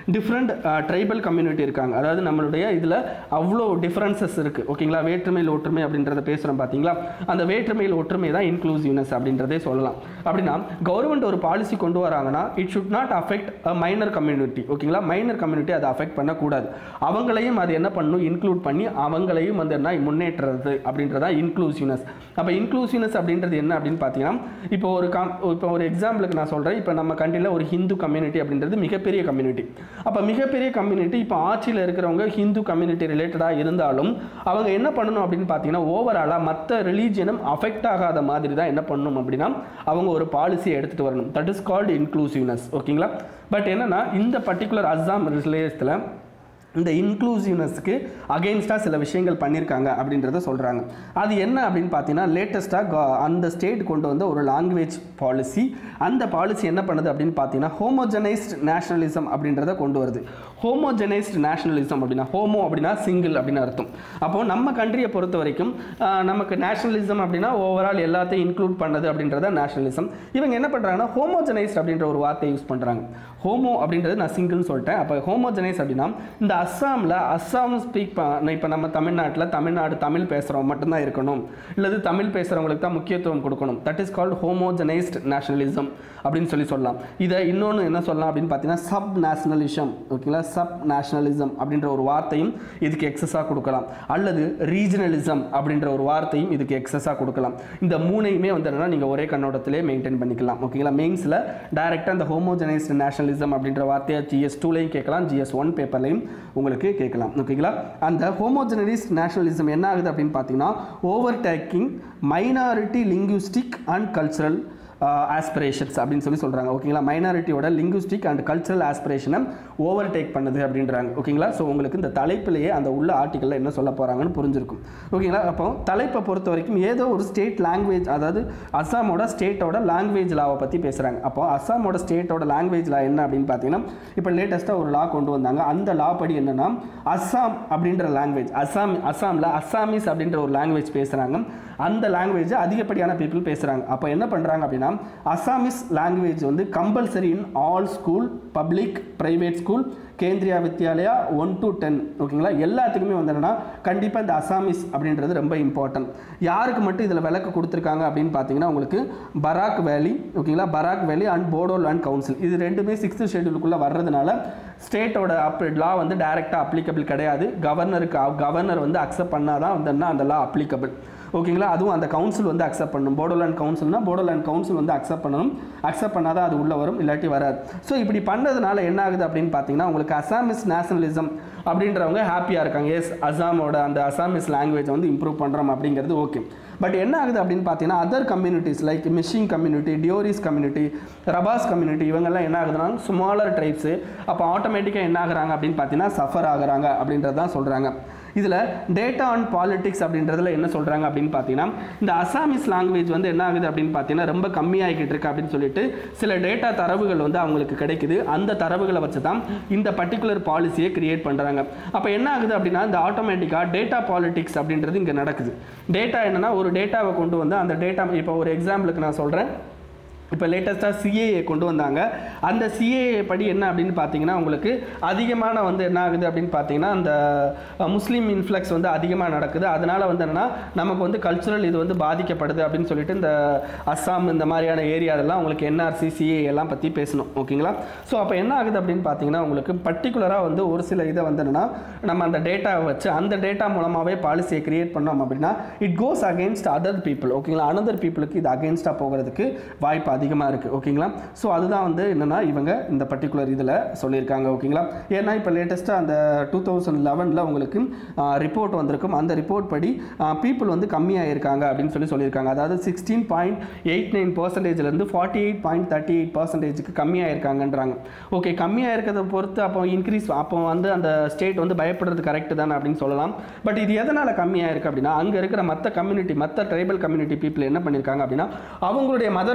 டிஃப்ரெண்ட் ட்ரைபல் கம்யூனிட்டி இருக்காங்க அதாவது நம்மளுடைய இதில் அவ்வளோ டிஃப்ரென்சஸ் இருக்குது ஓகேங்களா வேற்றுமையில் ஒற்றுமை அப்படின்றத பேசுகிறோம் பார்த்தீங்களா அந்த வேற்றுமையில் ஒற்றுமை தான் இன்க்ளூசிவ்னஸ் அப்படின்றதே சொல்லலாம் அப்படின்னா கவர்மெண்ட் ஒரு பாலிசி கொண்டு வராங்கன்னா it should not affect a minor community ஓகேங்களா மைனர் கம்யூனிட்டி அதை அஃபெக்ட் பண்ணக்கூடாது அவங்களையும் அது என்ன பண்ணணும் இன்க்ளூட் பண்ணி அவங்களையும் வந்து என்ன முன்னேற்றுறது அப்படின்றதா இன்க்ளூசிவ்னஸ் அப்போ இன்க்ளூசிவ்னஸ் அப்படின்றது என்ன அப்படின்னு பார்த்தீங்கன்னா இப்போ ஒரு காம் இப்போ ஒரு எக்ஸாம்பிளுக்கு நான் சொல்கிறேன் இப்போ நம்ம கண்ட்ரியில் ஒரு ஹிந்து கம்யூனிட்டி அப்படின்றது மிகப்பெரிய கம்யூனிட்டி அப்போ மிகப்பெரிய கம்யூனிட்டி இப்போ ஆட்சியில் இருக்கிறவங்க ஹிந்து கம்யூனிட்டி ரிலேட்டடாக இருந்தாலும் அவங்க என்ன பண்ணணும் அப்படின்னு பார்த்தீங்கன்னா ஓவராலாக மற்ற ரிலீஜியனும் அஃபெக்ட் ஆகாத மாதிரி தான் என்ன பண்ணணும் அப்படின்னா அவங்க ஒரு பாலிசியை எடுத்துகிட்டு வரணும் தட் இஸ் கால்டு இன்க்ளூசிவ்னஸ் ஓகேங்களா பட் என்னன்னா இந்த பர்டிகுலர் அஸ்ஸாம் ரிலேயத்தில் இந்த இன்க்ளூசிவ்னஸ்க்கு அகெயின்ஸ்டாக சில விஷயங்கள் பண்ணியிருக்காங்க அப்படின்றத சொல்கிறாங்க அது என்ன அப்படின்னு பார்த்தீங்கன்னா லேட்டஸ்ட்டாக அந்த ஸ்டேட் கொண்டு வந்த ஒரு லாங்குவேஜ் பாலிசி அந்த பாலிசி என்ன பண்ணுது அப்படின்னு பார்த்தீங்கன்னா ஹோமோஜனைஸ்ட் நேஷனலிசம் அப்படின்றத கொண்டு வருது ஹோமோஜனைஸ்ட் நேஷனலிசம் அப்படின்னா ஹோமோ அப்படின்னா சிங்கிள் அப்படின்னு அர்த்தம் அப்போது நம்ம கண்ட்ரியை பொறுத்த வரைக்கும் ஆஹ், நமக்கு நேஷனலிசம் அப்படின்னா ஓவரால் எல்லாத்தையும் இன்க்ளூட் பண்ணது அப்படின்றத நேஷனலிசம் இவங்க என்ன பண்ணுறாங்கன்னா ஹோமோஜனைஸ்ட் அப்படின்ற ஒரு வார்த்தையை யூஸ் பண்ணுறாங்க ஹோமோ அப்படின்றது நான் சிங்கிள்னு சொல்லிட்டேன் அப்போ ஹோமோஜனைஸ் அப்படின்னா இந்த அஸ்ஸாமில் அஸ்ஸாம் ஸ்பீக் இப்போ நம்ம தமிழ்நாட்டில் தமிழ்நாடு தமிழ் பேசுகிறவங்க மட்டும்தான் இருக்கணும் இல்லது தமிழ் பேசுகிறவங்களுக்கு தான் முக்கியத்துவம் கொடுக்கணும் that is called homogenised nationalism அப்படின்னு சொல்லி சொல்லலாம் இதை இன்னொன்று என்ன சொல்லலாம் அப்படின்னு பார்த்தீங்கன்னா சப் நேஷனலிசம் ஓகேங்களா சப் நேஷனலிசம் அப்படின்ற ஒரு வார்த்தையும் இதுக்கு எக்ஸஸாக கொடுக்கலாம் அல்லது ரீஜனலிசம் அப்படின்ற ஒரு வார்த்தையும் இதுக்கு எக்ஸஸாக கொடுக்கலாம் இந்த மூணையுமே வந்து என்னன்னா நீங்கள் ஒரே கண்ணோட்டத்திலே மெயின்டைன் பண்ணிக்கலாம் ஓகேங்களா மெயின்ஸில் டைரெக்டாக அந்த ஹோமோஜனைஸ்ட் நேஷனலிசம் அப்படின்ற வார்த்தையை ஜிஎஸ் டூலையும் கேட்கலாம் ஜிஎஸ் ஒன் பேப்பர்லையும் உங்களுக்கு கேட்கலாம் ஓகேங்களா அந்த ஹோமோஜனரிஸ்ட் நேஷனலிசம் என்ன ஆகுது அப்படின்னு பார்த்தீங்கன்னா over taking minority linguistic and cultural aspirations அப்படின்னு சொல்லி சொல்கிறாங்க ஓகேங்களா மைனாரிட்டியோட லிங்குஸ்டிக் அண்ட் கல்ச்சரல் ஆஸ்பிரேஷனை ஓவர் டேக் பண்ணுது அப்படின்றாங்க ஓகேங்களா ஸோ உங்களுக்கு இந்த தலைப்பிலேயே அந்த உள்ள ஆர்டிக்கலில் என்ன சொல்ல போகிறாங்கன்னு புரிஞ்சிருக்கும் ஓகேங்களா அப்போ தலைப்பை பொறுத்த வரைக்கும் ஏதோ ஒரு ஸ்டேட் லாங்குவேஜ் அதாவது அஸ்ஸாமோட ஸ்டேட்டோட லாங்குவேஜ் லாவை பற்றி பேசுகிறாங்க அப்போ அஸ்ஸாமோட ஸ்டேட்டோட லாங்குவேஜ் லா என்ன அப்படின்னு பார்த்தீங்கன்னா இப்போ லேட்டஸ்ட்டாக ஒரு லா கொண்டு வந்தாங்க அந்த லா படி என்னன்னா அஸ்ஸாம் அப்படின்ற லாங்குவேஜ் அஸ்ஸாம் அஸ்ஸாமில் அஸ்ஸாமீஸ் அப்படின்ற ஒரு லாங்குவேஜ் பேசுகிறாங்க அந்த லாங்குவேஜை அதிகப்படியான பீப்புள் பேசுகிறாங்க அப்போ என்ன பண்ணுறாங்க அப்படின்னா அசாமிஸ் லாங்குவேஜ் வந்து compulsory in all school public private school Kendriya Vidyalaya one to ten ஓகேங்களா எல்லாத்துக்குமே வந்து என்னன்னா கண்டிப்பாக இந்த அசாமிஸ் அப்படின்றது ரொம்ப இம்பார்ட்டன்ட் யாருக்கு மட்டும் இதில் விளக்கு கொடுத்துருக்காங்க அப்படின்னு பார்த்தீங்கன்னா உங்களுக்கு பராக் வேலி ஓகேங்களா பராக் வேலி அண்ட் போடோ லேண்ட் கவுன்சில் இது ரெண்டுமே சிக்ஸ்த் ஷெட்யூலுக்குள்ளே வர்றதுனால ஸ்டேட்டோட அப் லா வந்து டைரெக்டாக அப்ளிகபிள் கிடையாது கவர்னருக்கு கவர்னர் வந்து அக்செப்ட் பண்ணாதான் வந்து என்ன அந்த லா அப்ளிகபிள் ஓகேங்களா அதுவும் அந்த கவுன்சில் வந்து அக்செப்ட் பண்ணணும் போடோலேண்ட் கவுன்சில்னா போடோலேண்ட் கவுன்சில் வந்து அக்செப்ட் பண்ணணும் அக்செப்ட் பண்ணாதான் அது உள்ளே வரும் இல்லாட்டி வராது ஸோ இப்படி பண்ணதுனால என்ன ஆகுது அப்படின்னு பார்த்தீங்கன்னா உங்களுக்கு அசாமிஸ் நேஷனலிசம் அப்படின்றவங்க ஹாப்பியாக இருக்காங்க எஸ் அசாமோட அந்த அசாமிஸ் லாங்குவேஜ் வந்து இம்ப்ரூவ் பண்ணுறோம் அப்படிங்கிறது ஓகே பட் என்ன ஆகுது அப்படின்னு பார்த்தீங்கன்னா other communities like Mishing community Deoris community Rabhas community இவங்கெல்லாம் என்ன ஆகுதுன்னா ஸ்மாலர் ட்ரைப்ஸு அப்போ ஆட்டோமேட்டிக்காக என்ன ஆகுறாங்க அப்படின்னு பார்த்தீங்கன்னா சஃபர் ஆகுறாங்க அப்படின்றது தான் சொல்கிறாங்க இதில் டேட்டா ஆன் பாலிட்டிக்ஸ் அப்படின்றதுல என்ன சொல்கிறாங்க அப்படின்னு பார்த்தீங்கன்னா இந்த அசாமிஸ் லாங்குவேஜ் வந்து என்ன ஆகுது அப்படின்னு பார்த்தீங்கன்னா ரொம்ப கம்மியாகிக்கிட்டு இருக்கு அப்படின்னு சொல்லிட்டு சில டேட்டா தரவுகள் வந்து அவங்களுக்கு கிடைக்குது அந்த தரவுகளை வச்சு தான் இந்த பர்டிகுலர் பாலிசியை கிரியேட் பண்ணுறாங்க அப்போ என்ன ஆகுது அப்படின்னா இந்த ஆட்டோமேட்டிக்காக டேட்டா பாலிட்டிக்ஸ் அப்படின்றது இங்கே நடக்குது டேட்டா என்னன்னா ஒரு டேட்டாவை கொண்டு வந்து அந்த டேட்டா இப்போ ஒரு எக்ஸாம்பிளுக்கு நான் சொல்கிறேன் இப்போ லேட்டஸ்ட்டாக சிஏஏ கொண்டு வந்தாங்க அந்த சிஏஏ படி என்ன அப்படின்னு பார்த்தீங்கன்னா உங்களுக்கு அதிகமான வந்து என்ன ஆகுது அப்படின்னு பார்த்தீங்கன்னா அந்த அஹ், முஸ்லீம் இன்ஃப்ளக்ஸ் வந்து அதிகமாக நடக்குது அதனால வந்து என்னன்னா நமக்கு வந்து கல்ச்சுரல் இது வந்து பாதிக்கப்படுது அப்படின்னு சொல்லிட்டு இந்த அஸ்ஸாம் இந்த மாதிரியான ஏரியாதெல்லாம் உங்களுக்கு என்ஆர்சி சிஏ எல்லாம் பற்றி பேசணும் ஓகேங்களா ஸோ அப்போ என்ன ஆகுது அப்படின்னு பார்த்தீங்கன்னா உங்களுக்கு பர்டிகுலராக வந்து ஒரு சில இதை வந்து என்னன்னா நம்ம அந்த டேட்டாவை வச்சு அந்த டேட்டா மூலமாகவே பாலிசியை கிரியேட் பண்ணோம் அப்படின்னா it goes against other people ஓகேங்களா அனதர் பீப்புளுக்கு இது அகேன்ஸ்டாக போகிறதுக்கு வாய்ப்பு அதிகமாக இருக்குது ஓகேங்களா ஸோ அதுதான் வந்து என்னென்னா இவங்க இந்த பர்டிகுலர் இதில் சொல்லியிருக்காங்க ஓகேங்களா ஏன்னா இப்போ லேட்டஸ்ட்டாக அந்த டூ தௌசண்ட் லெவனில் உங்களுக்கு ரிப்போர்ட் வந்திருக்கும் அந்த ரிப்போர்ட் படி பீப்புள் வந்து கம்மியாக இருக்காங்க அப்படின்னு சொல்லி சொல்லியிருக்காங்க அதாவது சிக்ஸ்டீன் பாயிண்ட் எயிட் நைன் பர்சன்டேஜ்லேருந்து forty eight point thirty eight பர்சன்டேஜுக்கு கம்மியாக இருக்காங்கன்றாங்க ஓகே கம்மியாக இருக்கிறத பொறுத்து அப்போ இன்க்ரீஸ் அப்போ வந்து அந்த ஸ்டேட் வந்து பயப்படுறது கரெக்ட் தானே அப்படின்னு சொல்லலாம் பட் இது எதனால் கம்மியாக இருக்குது அப்படின்னா அங்கே இருக்கிற மற்ற கம்யூனிட்டி மற்ற ட்ரைபல் கம்யூனிட்டி பீப்புள் என்ன பண்ணியிருக்காங்க அப்படின்னா அவங்களுடைய மதர் டங்க்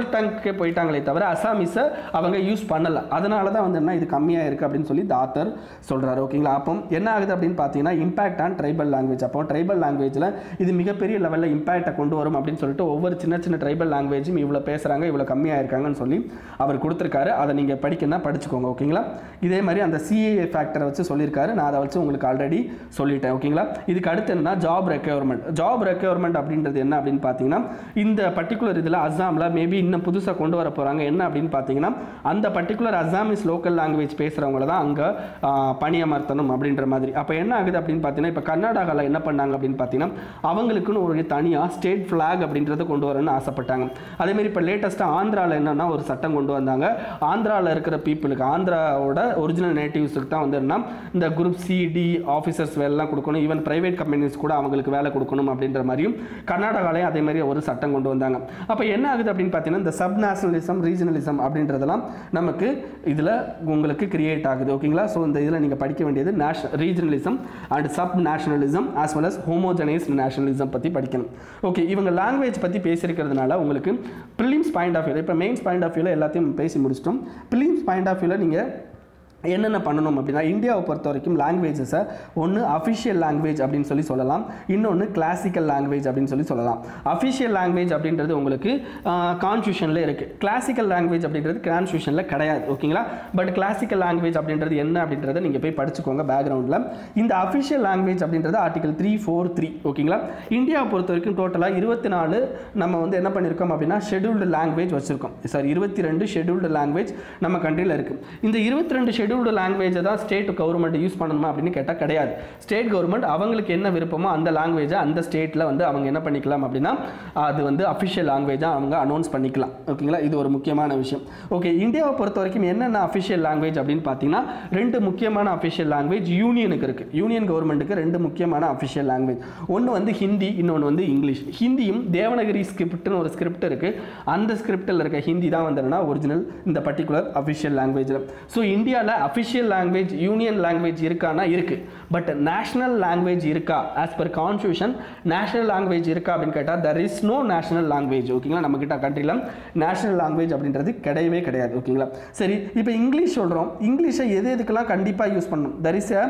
லாங்குவேஜ்க்கே போயிட்டாங்களே தவிர அசாமிஸை அவங்க யூஸ் பண்ணலை அதனால தான் வந்து என்ன இது கம்மியாக இருக்குது அப்படின்னு சொல்லி இந்த ஆத்தர் சொல்கிறாரு ஓகேங்களா அப்போ என்ன ஆகுது அப்படின்னு பார்த்தீங்கன்னா இம்பாக்ட் ஆன் ட்ரைபல் லாங்குவேஜ் அப்போ ட்ரைபல் லாங்குவேஜில் இது மிகப்பெரிய லெவலில் இம்பாக்டை கொண்டு வரும் அப்படின்னு சொல்லிட்டு ஒவ்வொரு சின்ன சின்ன ட்ரைபல் லாங்குவேஜும் இவ்வளோ பேசுகிறாங்க இவ்வளோ கம்மியாக இருக்காங்கன்னு சொல்லி அவர் கொடுத்துருக்காரு அதை நீங்கள் படிக்கணும்னா படிச்சுக்கோங்க ஓகேங்களா இதே மாதிரி அந்த சிஏஏ ஃபேக்டரை வச்சு சொல்லியிருக்காரு நான் அதை வச்சு உங்களுக்கு ஆல்ரெடி சொல்லிட்டேன் ஓகேங்களா இதுக்கு அடுத்து என்னன்னா ஜாப் ரெக்யர்மெண்ட் ஜாப் ரெக்யர்மெண்ட் அப்படின்றது என்ன அப்படின்னு பார்த்தீங்கன்னா இந்த பர்டிகுலர் இதில் அஸ்ஸாமில் மேபி இன்னும் புதுசாக கொண்டு வர போகிறாங்க என்ன அப்படின்னு பார்த்தீங்கன்னா அந்த பர்டிகுலர் அஸ்ஸாமிஸ் லோக்கல் லாங்குவேஜ் பேசுகிறவங்கள தான் அங்கே பணியமர்த்தணும் அப்படின்ற மாதிரி அப்போ என்ன ஆகுது அப்படின்னு பார்த்தீங்கன்னா இப்போ கர்நாடகாவில் என்ன பண்ணாங்க அப்படின்னு பார்த்தீங்கன்னா அவங்களுக்குன்னு ஒரு தனியாக ஸ்டேட் ஃப்ளாக் அப்படின்றத கொண்டு வரணும்னு ஆசைப்பட்டாங்க அதேமாரி இப்போ லேட்டஸ்ட்டாக ஆந்திராவில் என்னன்னா ஒரு சட்டம் கொண்டு வந்தாங்க ஆந்திராவில் இருக்கிற பீப்புளுக்கு ஆந்திராவோட ஒரிஜினல் நேட்டிவ்ஸுக்கு தான் வந்து என்ன இந்த குரூப் சிடி ஆஃபீஸர்ஸ் வேலைலாம் கொடுக்கணும் ஈவன் ப்ரைவேட் கம்பெனிஸ் கூட அவங்களுக்கு வேலை கொடுக்கணும் அப்படின்ற மாதிரியும் கர்நாடகாலையும் அதே மாதிரி ஒரு சட்டம் கொண்டு வந்தாங்க அப்போ என்ன ஆகுது அப்படின்னு பார்த்தீங்கன்னா இந்த சப் நேஷனலிசம் ரீஜனலிசம் அப்படின்றதெல்லாம் நமக்கு இதில் உங்களுக்கு கிரியேட் ஆகுது ஓகேங்களா ஸோ இந்த இதில் நீங்கள் படிக்க வேண்டியது நேஷ் regionalism and sub nationalism as well as homogenise nationalism பற்றி படிக்கணும் ஓகே இவங்க லாங்குவேஜ் பற்றி பேசியிருக்கிறதுனால உங்களுக்கு ப்ரிலிம்ஸ் பாயிண்ட் ஆஃப் வியூவில் இப்போ மெயின்ஸ் பாயிண்ட் ஆஃப் வியூவில் எல்லாத்தையும் பேசி முடிச்சிட்டோம் ப்ரிலிம்ஸ் பாயிண்ட் ஆஃப் வியூவில் நீங்கள் என்னென்ன பண்ணணும் அப்படின்னா இந்தியாவை பொறுத்த வரைக்கும் லாங்குவேஜஸை ஒன்று அஃபிஷியல் லாங்குவேஜ் அப்படின்னு சொல்லி சொல்லலாம் இன்னொன்று கிளாசிக்கல் லாங்குவேஜ் அப்படின்னு சொல்லி சொல்லலாம் அஃபிஷியல் லாங்குவேஜ் அப்படின்றது உங்களுக்கு கான்ஸ்டியூஷனில் இருக்குது கிளாசிக்கல் லாங்குவேஜ் அப்படின்றது கான்ஸ்டியூஷனில் கிடையாது ஓகேங்களா பட் கிளாசிக்கல் லாங்குவேஜ் அப்படின்றது என்ன அப்படின்றத நீங்கள் போய் படிச்சுக்கோங்க பேக்ரவுண்டில் இந்த அஃபிஷியல் லாங்குவேஜ் அப்படின்றது ஆர்டிகல் த்ரீ ஃபோர் த்ரீ ஓகேங்களா இந்தியாவை பொறுத்த வரைக்கும் டோட்டலாக இருபத்தி நாலு நம்ம வந்து என்ன பண்ணியிருக்கோம் அப்படின்னா ஷெட்யூல்டு லாங்குவேஜ் வச்சுருக்கோம் சார் இருபத்தி ரெண்டு ஷெட்யூல்டு லாங்குவேஜ் நம்ம கண்ட்ரியில் இருக்குது இந்த இருபத்தி ரெண்டு ஷெட்யூல்டு லாங்குவேஜை தான் ஸ்டேட் கவர்மெண்ட் யூஸ் பண்ணணுமா அப்படின்னு கேட்டால் கிடையாது ஸ்டேட் கவர்மெண்ட் அவங்களுக்கு என்ன விருப்பமோ அந்த லாங்குவேஜை அந்த ஸ்டேட்டில் வந்து அவங்க என்ன பண்ணிக்கலாம் அப்படின்னா அது வந்து அஃபிஷியல் லாங்குவேஜாக அவங்க அனௌன்ஸ் பண்ணிக்கலாம் ஓகேங்களா இது ஒரு முக்கியமான விஷயம் ஓகே இந்தியாவை பொறுத்த வரைக்கும் என்னென்ன அஃபிஷியல் லாங்குவேஜ் அப்படின்னு பார்த்தீங்கன்னா ரெண்டு முக்கியமான அஃபிஷியல் லாங்குவேஜ் யூனியனுக்கு இருக்குது யூனியன் கவர்மெண்ட்டுக்கு ரெண்டு முக்கியமான அஃபிஷியல் லாங்குவேஜ் ஒன்று வந்து ஹிந்தி இன்னொன்று வந்து இங்கிலீஷ் ஹிந்தியும் தேவனகிரி ஸ்கிரிப்ட்னு ஒரு ஸ்கிரிப்ட் இருக்குது அந்த ஸ்கிரிப்டில் இருக்க ஹிந்தி தான் வந்து ஒரிஜினல் இந்த பர்டிகுலர் அஃபிஷியல் லாங்குவேஜில் ஸோ இந்தியாவில் அஃபிஷியல் லாங்குவேஜ் யூனியன் லாங்குவேஜ் இருக்கானா இருக்குது பட் நேஷனல் லாங்குவேஜ் இருக்கா as per constitution national language இருக்கா அப்படின்னு கேட்டால் there is no national language ஓகேங்களா நம்மக்கிட்ட கண்ட்ரியில் நேஷனல் லாங்குவேஜ் அப்படின்றது கிடையவே கிடையாது ஓகேங்களா சரி இப்போ இங்கிலீஷ் சொல்கிறோம் இங்கிலீஷை எது எதுக்கெல்லாம் கண்டிப்பாக யூஸ் பண்ணணும் தர் இஸ்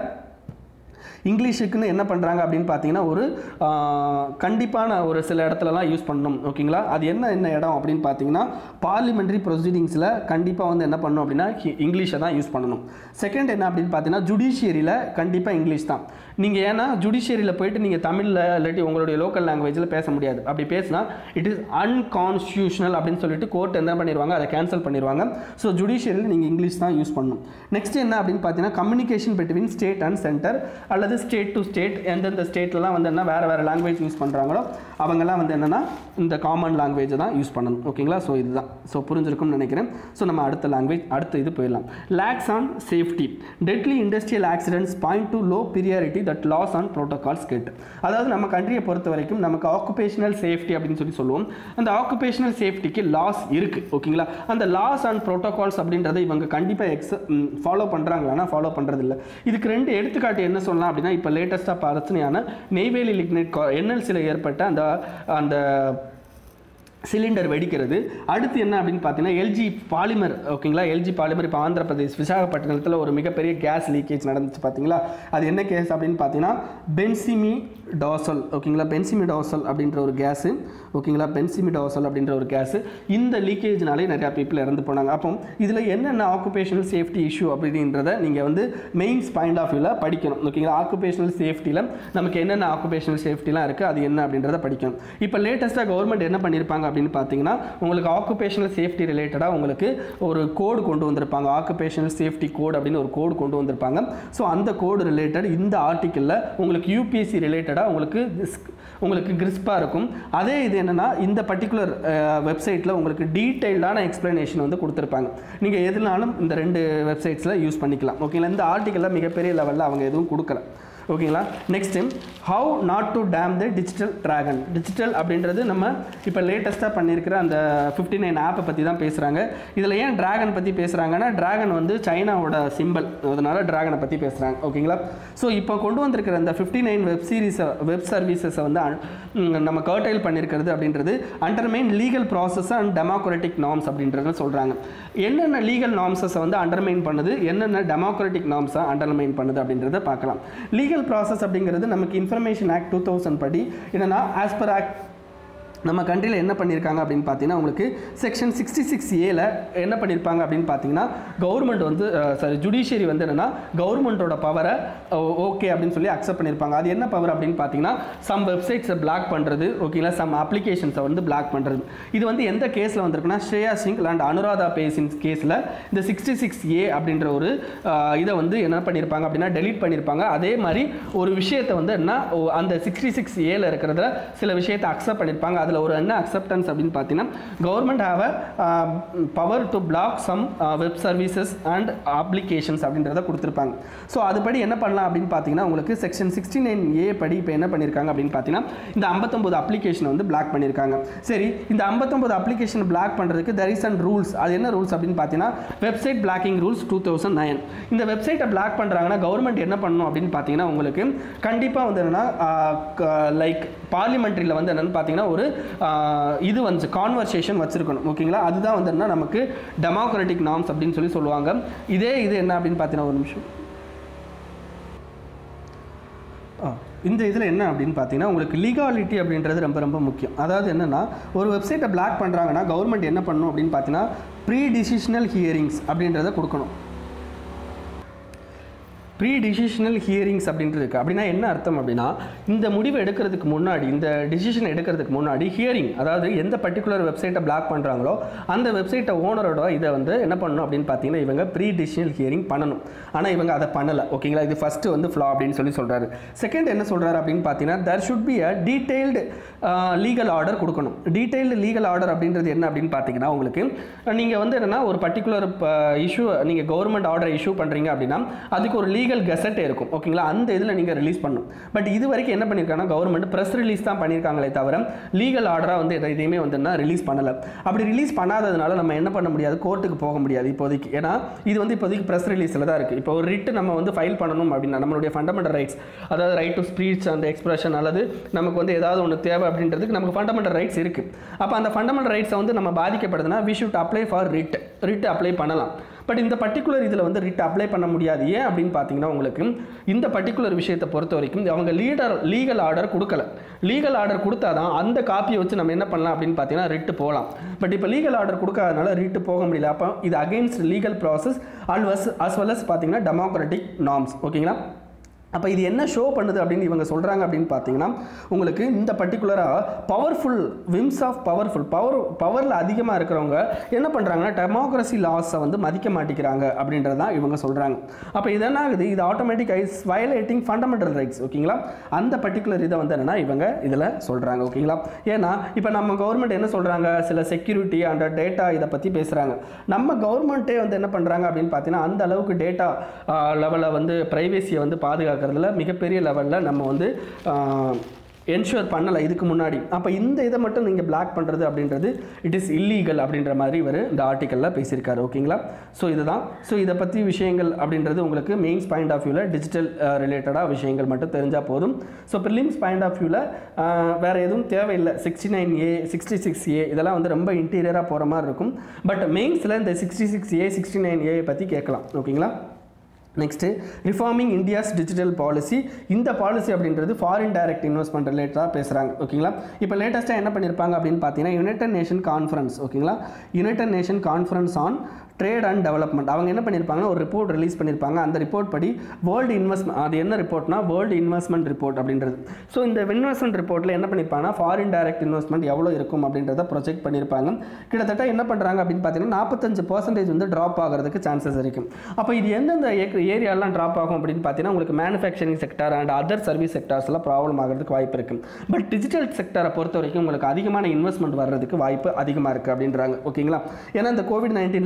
இங்கிலீஷுக்குன்னு என்ன பண்ணுறாங்க அப்படின்னு பார்த்தீங்கன்னா ஒரு ஆஹ், கண்டிப்பான ஒரு சில இடத்துலலாம் யூஸ் பண்ணணும் ஓகேங்களா அது என்ன என்ன இடம் அப்படின்னு பார்த்தீங்கன்னா பார்லிமெண்ட்ரி ப்ரொசீடிங்ஸில் கண்டிப்பாக வந்து என்ன பண்ணணும் அப்படின்னா ஹி- இங்கிலீஷை தான் யூஸ் பண்ணணும் செகண்ட் என்ன அப்படின்னு பார்த்தீங்கன்னா ஜுடிஷியரியில் கண்டிப்பாக இங்கிலீஷ் தான் நீங்கள் ஏன்னா ஜுடிஷியரியில் போயிட்டு நீங்கள் தமிழில் இல்லாட்டி உங்களுடைய லோக்கல் லாங்குவேஜில் பேச முடியாது அப்படி பேசினா இட் இஸ் அன்கான்ஸ்டியூஷனல் அப்படின்னு சொல்லிட்டு கோர்ட் என்ன பண்ணிடுவாங்க அதை கேன்சல் பண்ணிடுவாங்க ஸோ ஜுடிஷியரியில் நீங்கள் இங்கிலீஷ் தான் யூஸ் பண்ணணும் நெக்ஸ்ட் என்ன அப்படின்னு பார்த்தீங்கன்னா communication between state and centre அல்லது ஸ்டேட் டு ஸ்டேட் எந்தெந்த ஸ்டேட்லலாம் வந்து என்ன வேறு வேறு லாங்குவேஜ் யூஸ் பண்ணுறாங்களோ அவங்கெல்லாம் வந்து என்னென்னா இந்த காமன் லாங்குவேஜை தான் யூஸ் பண்ணணும் ஓகேங்களா ஸோ இதுதான் ஸோ புரிஞ்சிருக்கும்னு நினைக்கிறேன் ஸோ நம்ம அடுத்த லாங்குவேஜ் அடுத்த இது போயிடலாம் lax on safety deadly industrial accidents point to low priority that laws on protocols get அதாவது நம்ம கண்ட்ரியை பொறுத்த வரைக்கும் நமக்கு ஆக்குபேஷனல் சேஃப்டி அப்படின்னு சொல்லி சொல்லுவோம் அந்த ஆக்குபேஷனல் சேஃப்டிக்கு லாஸ் இருக்குது ஓகேங்களா அந்த லாஸ் அண்ட் ப்ரோட்டோகால்ஸ் அப்படின்றத இவங்க கண்டிப்பாக எக்ஸ் ஃபாலோ பண்ணுறாங்களான்னா ஃபாலோ பண்ணுறது இல்லை இதுக்கு ரெண்டு எடுத்துக்காட்டு என்ன சொல்லலாம் அப்படின்னா இப்போ லேட்டஸ்ட்டாக பிரச்சனையான நெய்வேலி லிக்னைட் என்எல்சியில் ஏற்பட்ட அந்த அந்த சிலிண்டர் வெடிக்கிறது அடுத்து என்ன அப்படின்னு பார்த்தீங்கன்னா எல்ஜி பாலிமர் ஓகேங்களா எல்ஜி பாலிமர் இப்போ ஆந்திர பிரதேஷ் விசாகப்பட்டினத்தில் ஒரு மிகப்பெரிய கேஸ் லீக்கேஜ் நடந்துச்சு பார்த்தீங்களா அது என்ன கேஸ் அப்படின்னு பார்த்தீங்கன்னா பென்சிமி டாசல் ஓகேங்களா பென்சிமி டாசல் அப்படின்ற ஒரு கேஸு ஓகேங்களா பென்சிமி டாசல் அப்படின்ற ஒரு கேஸு இந்த லீக்கேஜ்னாலே நிறையா பீப்புள் இறந்து போனாங்க அப்போ இதில் என்னென்ன ஆக்குபேஷனல் சேஃப்டி இஷ்யூ அப்படின்றத நீங்கள் வந்து மெயின்ஸ் பாயிண்ட் ஆஃப் வியூவில் படிக்கணும் ஓகேங்களா ஆக்குபேஷனல் சேஃப்டியில் நமக்கு என்னென்ன ஆக்குபேஷனல் சேஃப்டிலாம் இருக்குது அது என்ன அப்படின்றத படிக்கணும் இப்போ லேட்டஸ்ட்டாக கவர்மெண்ட் என்ன பண்ணியிருப்பாங்க அப்படின்னு பார்த்தீங்கன்னா உங்களுக்கு ஆக்குபேஷனல் சேஃப்டி ரிலேட்டடாக உங்களுக்கு ஒரு கோடு கொண்டு வந்திருப்பாங்க ஆக்குபேஷனல் சேஃப்டி கோட் அப்படின்னு ஒரு கோடு கொண்டு வந்திருப்பாங்க ஸோ அந்த கோடு ரிலேட்டட் இந்த ஆர்டிக்கிளில் உங்களுக்கு யூபிஎஸ்சி ரிலேட்டடாக உங்களுக்கு this- உங்களுக்கு கிறிஸ்பாக இருக்கும் அதே இது என்னென்னா இந்த பர்டிகுலர் வெப்சைட்டில் உங்களுக்கு டீட்டெயில்டான எக்ஸ்ப்ளனேஷன் வந்து கொடுத்துருப்பாங்க நீங்கள் எதுனாலும் இந்த ரெண்டு வெப்சைட்ஸில் யூஸ் பண்ணிக்கலாம் ஓகேங்களா இந்த ஆர்டிக்கலில் மிகப்பெரிய லெவலில் அவங்க எதுவும் கொடுக்கல ஓகேங்களா next how not to tame the digital dragon digital அப்படின்றது நம்ம இப்போ லேட்டஸ்ட்டாக பண்ணியிருக்கிற அந்த ஃபிஃப்டி நைன் ஆப்பை பற்றி தான் பேசுகிறாங்க இதில் ஏன் டிராகன் பற்றி பேசுகிறாங்கன்னா டிராகன் வந்து சைனாவோட சிம்பிள் அதனால டிராகனை பற்றி பேசுகிறாங்க ஓகேங்களா ஸோ இப்போ கொண்டு வந்திருக்கிற அந்த ஃபிஃப்டி நைன் வெப் சீரிஸை வெப் சர்வீசஸை வந்து அன்- ம், நம்ம கர்டைல் பண்ணியிருக்கிறது அப்படின்றது undermine legal process and democratic norms அப்படின்றத சொல்கிறாங்க என்னென்ன லீகல் நார்ம்ஸஸை வந்து அண்டர்மைன் பண்ணுது என்னென்ன டெமோக்ராட்டிக் நார்ம்ஸை அண்டர்மைன் பண்ணுது அப்படின்றத பார்க்கலாம் லீகல் ப்ராசஸ் அப்படிங்கிறது நமக்கு இன்ஃபர்மேஷன் ஆக்ட் டூ தௌசண்ட் படி என்னன்னா ஆஸ் பர் ஆக்ட் நம்ம கண்ட்ரியில் என்ன பண்ணியிருக்காங்க அப்படின்னு பார்த்தீங்கன்னா உங்களுக்கு செக்ஷன் சிக்ஸ்டி சிக்ஸ் ஏல என்ன பண்ணியிருப்பாங்க அப்படின்னு பார்த்தீங்கன்னா கவர்மெண்ட் வந்து சாரி ஜுடிஷியரி வந்து என்னென்னா கவர்மெண்ட்டோட பவரை ஓகே அப்படின்னு சொல்லி அக்செப்ட் பண்ணியிருப்பாங்க அது என்ன பவர் அப்படின்னு பார்த்தீங்கன்னா சம் வெப்சைட்ஸை பிளாக் பண்ணுறது ஓகேங்களா சம் அப்ளிகேஷன்ஸை வந்து பிளாக் பண்ணுறது இது வந்து எந்த கேஸில் வந்திருக்குன்னா ஸ்ரேயா சிங் அண்ட் அனுராதா பேசின் கேஸில் இந்த சிக்ஸ்டி சிக்ஸ் ஏ அப்படின்ற ஒரு அஹ், இதை வந்து என்ன பண்ணியிருப்பாங்க அப்படின்னா டெலீட் பண்ணியிருப்பாங்க அதே மாதிரி ஒரு விஷயத்தை வந்து என்ன ஓ, அந்த சிக்ஸ்டி சிக்ஸ் ஏல இருக்கிறதுல சில விஷயத்தை அக்செப்ட் பண்ணியிருப்பாங்க அதில் ஒரு என்ன அக்செப்டன்ஸ் அப்படின்னு பார்த்தீங்கன்னா government have a power to block some web services and applications அப்படின்றத கொடுத்துருப்பாங்க ஸோ அதுபடி என்ன பண்ணலாம் அப்படின்னு பார்த்தீங்கன்னா உங்களுக்கு செக்ஷன் சிக்ஸ்டி நைன் ஏ படி இப்போ என்ன பண்ணியிருக்காங்க அப்படின்னு பார்த்தீங்கன்னா இந்த ஐம்பத்தொம்பது அப்ளிகேஷனை வந்து பிளாக் பண்ணியிருக்காங்க சரி இந்த ஐம்பத்தொம்பது அப்ளிகேஷன் பிளாக் பண்ணுறதுக்கு தெர் இஸ் அண்ட் ரூல்ஸ் அது என்ன ரூல்ஸ் அப்படின்னு பார்த்தீங்கன்னா website blocking rules two thousand nine இந்த வெப்சைட்டை பிளாக் பண்ணுறாங்கன்னா கவர்மெண்ட் என்ன பண்ணணும் அப்படின்னு பார்த்தீங்கன்னா உங்களுக்கு கண்டிப்பாக வந்து என்னென்னா லைக் பார்லிமெண்ட்ரியில் வந்து என்னென்னு பார்த்தீங்கன்னா ஒரு ஆஹ், இது வந்து கான்வர்சேஷன் வச்சுருக்கணும் ஓகேங்களா அதுதான் வந்து என்ன நமக்கு டெமோக்ராட்டிக் நார்ம்ஸ் அப்படின்னு சொல்லி சொல்லுவாங்க இதே இது என்ன அப்படின்னு பார்த்தீங்கன்னா ஒரு நிமிஷம் ஆ, இந்த இதில் என்ன அப்படின்னு பார்த்தீங்கன்னா உங்களுக்கு லீகாலிட்டி அப்படின்றது ரொம்ப ரொம்ப முக்கியம் அதாவது என்னென்னா ஒரு வெப்சைட்டை பிளாக் பண்ணுறாங்கன்னா கவர்மெண்ட் என்ன பண்ணணும் அப்படின்னு பார்த்தீங்கன்னா ப்ரீ டிசிஷனல் ஹியரிங்ஸ் அப்படின்றத கொடுக்கணும் ப்ரீ டிசிஷனல் ஹியரிங்ஸ் அப்படின்றது இருக்குது அப்படின்னா என்ன அர்த்தம் அப்படின்னா இந்த முடிவை எடுக்கிறதுக்கு முன்னாடி இந்த டிசிஷன் எடுக்கிறதுக்கு முன்னாடி ஹியரிங் அதாவது எந்த பர்டிகுலர் வெப்சைட்டை பிளாக் பண்ணுறாங்களோ அந்த வெப்சைட்டை ஓனரோட இதை வந்து என்ன பண்ணணும் அப்படின்னு பார்த்தீங்கன்னா இவங்க ப்ரீ டிசிஷனல் ஹியரிங் பண்ணணும் ஆனால் இவங்க அதை பண்ணலை ஓகேங்களா இது ஃபஸ்ட்டு வந்து ஃப்ளா அப்படின்னு சொல்லி சொல்கிறாரு செகண்ட் என்ன சொல்கிறாரு அப்படின்னு பார்த்தீங்கன்னா there should be a detailed legal order கொடுக்கணும் டீட்டெயில்டு லீகல் ஆர்டர் அப்படின்றது என்ன அப்படின்னு பார்த்தீங்கன்னா உங்களுக்கு நீங்கள் வந்து என்னென்னா ஒரு பர்டிகுலர் இஷ்யூ நீங்கள் கவர்மெண்ட் ஆர்டர் இஷ்யூ பண்ணுறீங்க அப்படின்னா அதுக்கு ஒரு லீகல் கெசட்டே இருக்கும் ஓகேங்களா அந்த இதில் நீங்கள் ரிலீஸ் பண்ணணும் பட் இது வரைக்கும் என்ன பண்ணியிருக்காங்கன்னா கவர்மெண்ட் ப்ரெஸ் ரிலீஸ் தான் பண்ணியிருக்காங்களே தவிர லீகல் ஆர்டராக வந்து எதை- எதையுமே வந்து என்ன ரிலீஸ் பண்ணலை அப்படி ரிலீஸ் பண்ணாததுனால நம்ம என்ன பண்ண முடியாது கோர்ட்டுக்கு போக முடியாது இப்போதைக்கு ஏன்னா இது வந்து இப்போதைக்கு ப்ரெஸ் ரிலீஸில் தான் இருக்குது இப்போ ஒரு ரிட்டு நம்ம வந்து ஃபைல் பண்ணணும் அப்படின்னா நம்மளுடைய ஃபண்டமெண்டல் ரைட்ஸ் அதாவது ரைட் டு ஸ்பீச் அந்த எக்ஸ்பிரஷன் அல்லது நமக்கு வந்து ஏதாவது ஒன்று தேவை அப்படின்றதுக்கு நமக்கு ஃபண்டமெண்டல் ரைட்ஸ் இருக்குது அப்போ அந்த ஃபண்டமெண்டல் ரைட்ஸை வந்து நம்ம பாதிக்கப்படுதுன்னா we should apply for writ writ apply பண்ணலாம் பட் இந்த பர்டிகுலர் இதில் வந்து ரிட் அப்ளை பண்ண முடியாது ஏன் அப்படின்னு பார்த்தீங்கன்னா உங்களுக்கு இந்த பர்டிகுலர் விஷயத்தை பொறுத்த வரைக்கும் அவங்க லீடர் லீகல் ஆர்டர் கொடுக்கல லீகல் ஆர்டர் கொடுத்தா தான் அந்த காப்பியை வச்சு நம்ம என்ன பண்ணலாம் அப்படின்னு பார்த்தீங்கன்னா ரிட்டு போகலாம் பட் இப்போ லீகல் ஆர்டர் கொடுக்காதனால ரிட்டு போக முடியல அப்போ இது against legal process and was as well as பார்த்தீங்கன்னா டெமோக்ராட்டிக் நார்ம்ஸ் ஓகேங்களா அப்போ இது என்ன ஷோ பண்ணுது அப்படின்னு இவங்க சொல்கிறாங்க அப்படின்னு பார்த்தீங்கன்னா உங்களுக்கு இந்த பர்டிகுலராக powerful whims of powerful power பவரில் அதிகமாக இருக்கிறவங்க என்ன பண்ணுறாங்கன்னா டெமோக்ரஸி லாஸை வந்து மதிக்க மாட்டேங்கிறாங்க அப்படின்றது தான் இவங்க சொல்கிறாங்க அப்போ இது என்ன ஆகுது இது automatic is violating fundamental rights ஓகேங்களா அந்த பர்டிகுலர் இதை வந்து என்னென்னா இவங்க இதில் சொல்கிறாங்க ஓகேங்களா ஏன்னா இப்போ நம்ம கவர்மெண்ட் என்ன சொல்கிறாங்க சில செக்யூரிட்டி அண்ட் டேட்டா இதை பற்றி பேசுகிறாங்க நம்ம கவர்மெண்ட்டே வந்து என்ன பண்ணுறாங்க அப்படின்னு பார்த்தீங்கன்னா அந்த அளவுக்கு டேட்டா லெவலில் வந்து ப்ரைவேசியை வந்து பாதுகாக்கிறதுல மிகப்பெரிய லெவலில் நம்ம வந்து என்ஷூர் பண்ணலை இதுக்கு முன்னாடி அப்போ இந்த இதை மட்டும் நீங்கள் பிளாக் பண்ணுறது அப்படின்றது இட் இஸ் இல்லீகல் அப்படின்ற மாதிரி இவர் இந்த ஆர்டிக்கலில் பேசியிருக்காரு ஓகேங்களா ஸோ இதுதான் ஸோ இதை பற்றி விஷயங்கள் அப்படின்றது உங்களுக்கு மெயின்ஸ் பாயிண்ட் ஆஃப் வியூவில் டிஜிட்டல் ரிலேட்டடாக விஷயங்கள் மட்டும் தெரிஞ்சால் போதும் ஸோ ப்ரிலிம்ஸ் பாயிண்ட் ஆஃப் வியூவில் வேறு எதுவும் தேவையில்லை sixty nine A sixty six A இதெல்லாம் வந்து ரொம்ப இன்டீரியராக போகிற மாதிரி இருக்கும் பட் மெயின்ஸில் இந்த sixty six A sixty nine A பற்றி கேட்கலாம் ஓகேங்களா next reforming India's digital policy இந்த பாலிசி அப்படின்றது ஃபாரின் டைரக்ட் இன்வெஸ்ட்மெண்ட் ரிலேட்டடாக பேசுகிறாங்க ஓகேங்களா இப்போ லேட்டஸ்ட்டாக என்ன பண்ணியிருப்பாங்க அப்படின்னு பார்த்தீங்கன்னா யுனைடெட் நேஷன் கான்ஃபரன்ஸ் ஓகேங்களா United Nation conference on trade and development அவங்க என்ன பண்ணியிருப்பாங்கன்னா ஒரு ரிப்போர்ட் ரிலீஸ் பண்ணியிருப்பாங்க அந்த ரிப்போர்ட் படி வேர்ல்டு இன்வெஸ்ட்மெண்ட் அது என்ன ரிப்போர்ட்னா வேர்ல்டு இன்வெஸ்ட்மெண்ட் ரிப்போர்ட் அப்படின்றது ஸோ இந்த இன்வெஸ்ட்மெண்ட் ரிப்போர்ட்டில் என்ன பண்ணியிருப்பாங்கன்னா ஃபாரின் டைரக்ட் இன்வெஸ்ட்மெண்ட் எவ்வளோ இருக்கும் அப்படின்றத ப்ரொஜெக்ட் பண்ணியிருப்பாங்க கிட்டத்தட்ட என்ன பண்ணுறாங்க அப்படின்னு பார்த்தீங்கன்னா நாற்பத்தஞ்சு பர்சன்டேஜ் வந்து ட்ராப் ஆகிறதுக்கு சான்சஸ் இருக்குது அப்போ இது எந்தெந்த ஏரியாலாம் ட்ராப் ஆகும் அப்படின்னு பார்த்தீங்கன்னா உங்களுக்கு manufacturing sector and other service செக்டர்ஸ்லாம் ப்ராப்ளம் ஆகிறதுக்கு வாய்ப்பு இருக்குது பட் டிஜிட்டல் செக்டரை பொறுத்த வரைக்கும் உங்களுக்கு அதிகமான இன்வெஸ்ட்மெண்ட் வர்றதுக்கு வாய்ப்பு அதிகமாக இருக்குது அப்படின்றாங்க ஓகேங்களா ஏன்னா இந்த கோவிட் நைன்டீனில் டிஜிட்டல்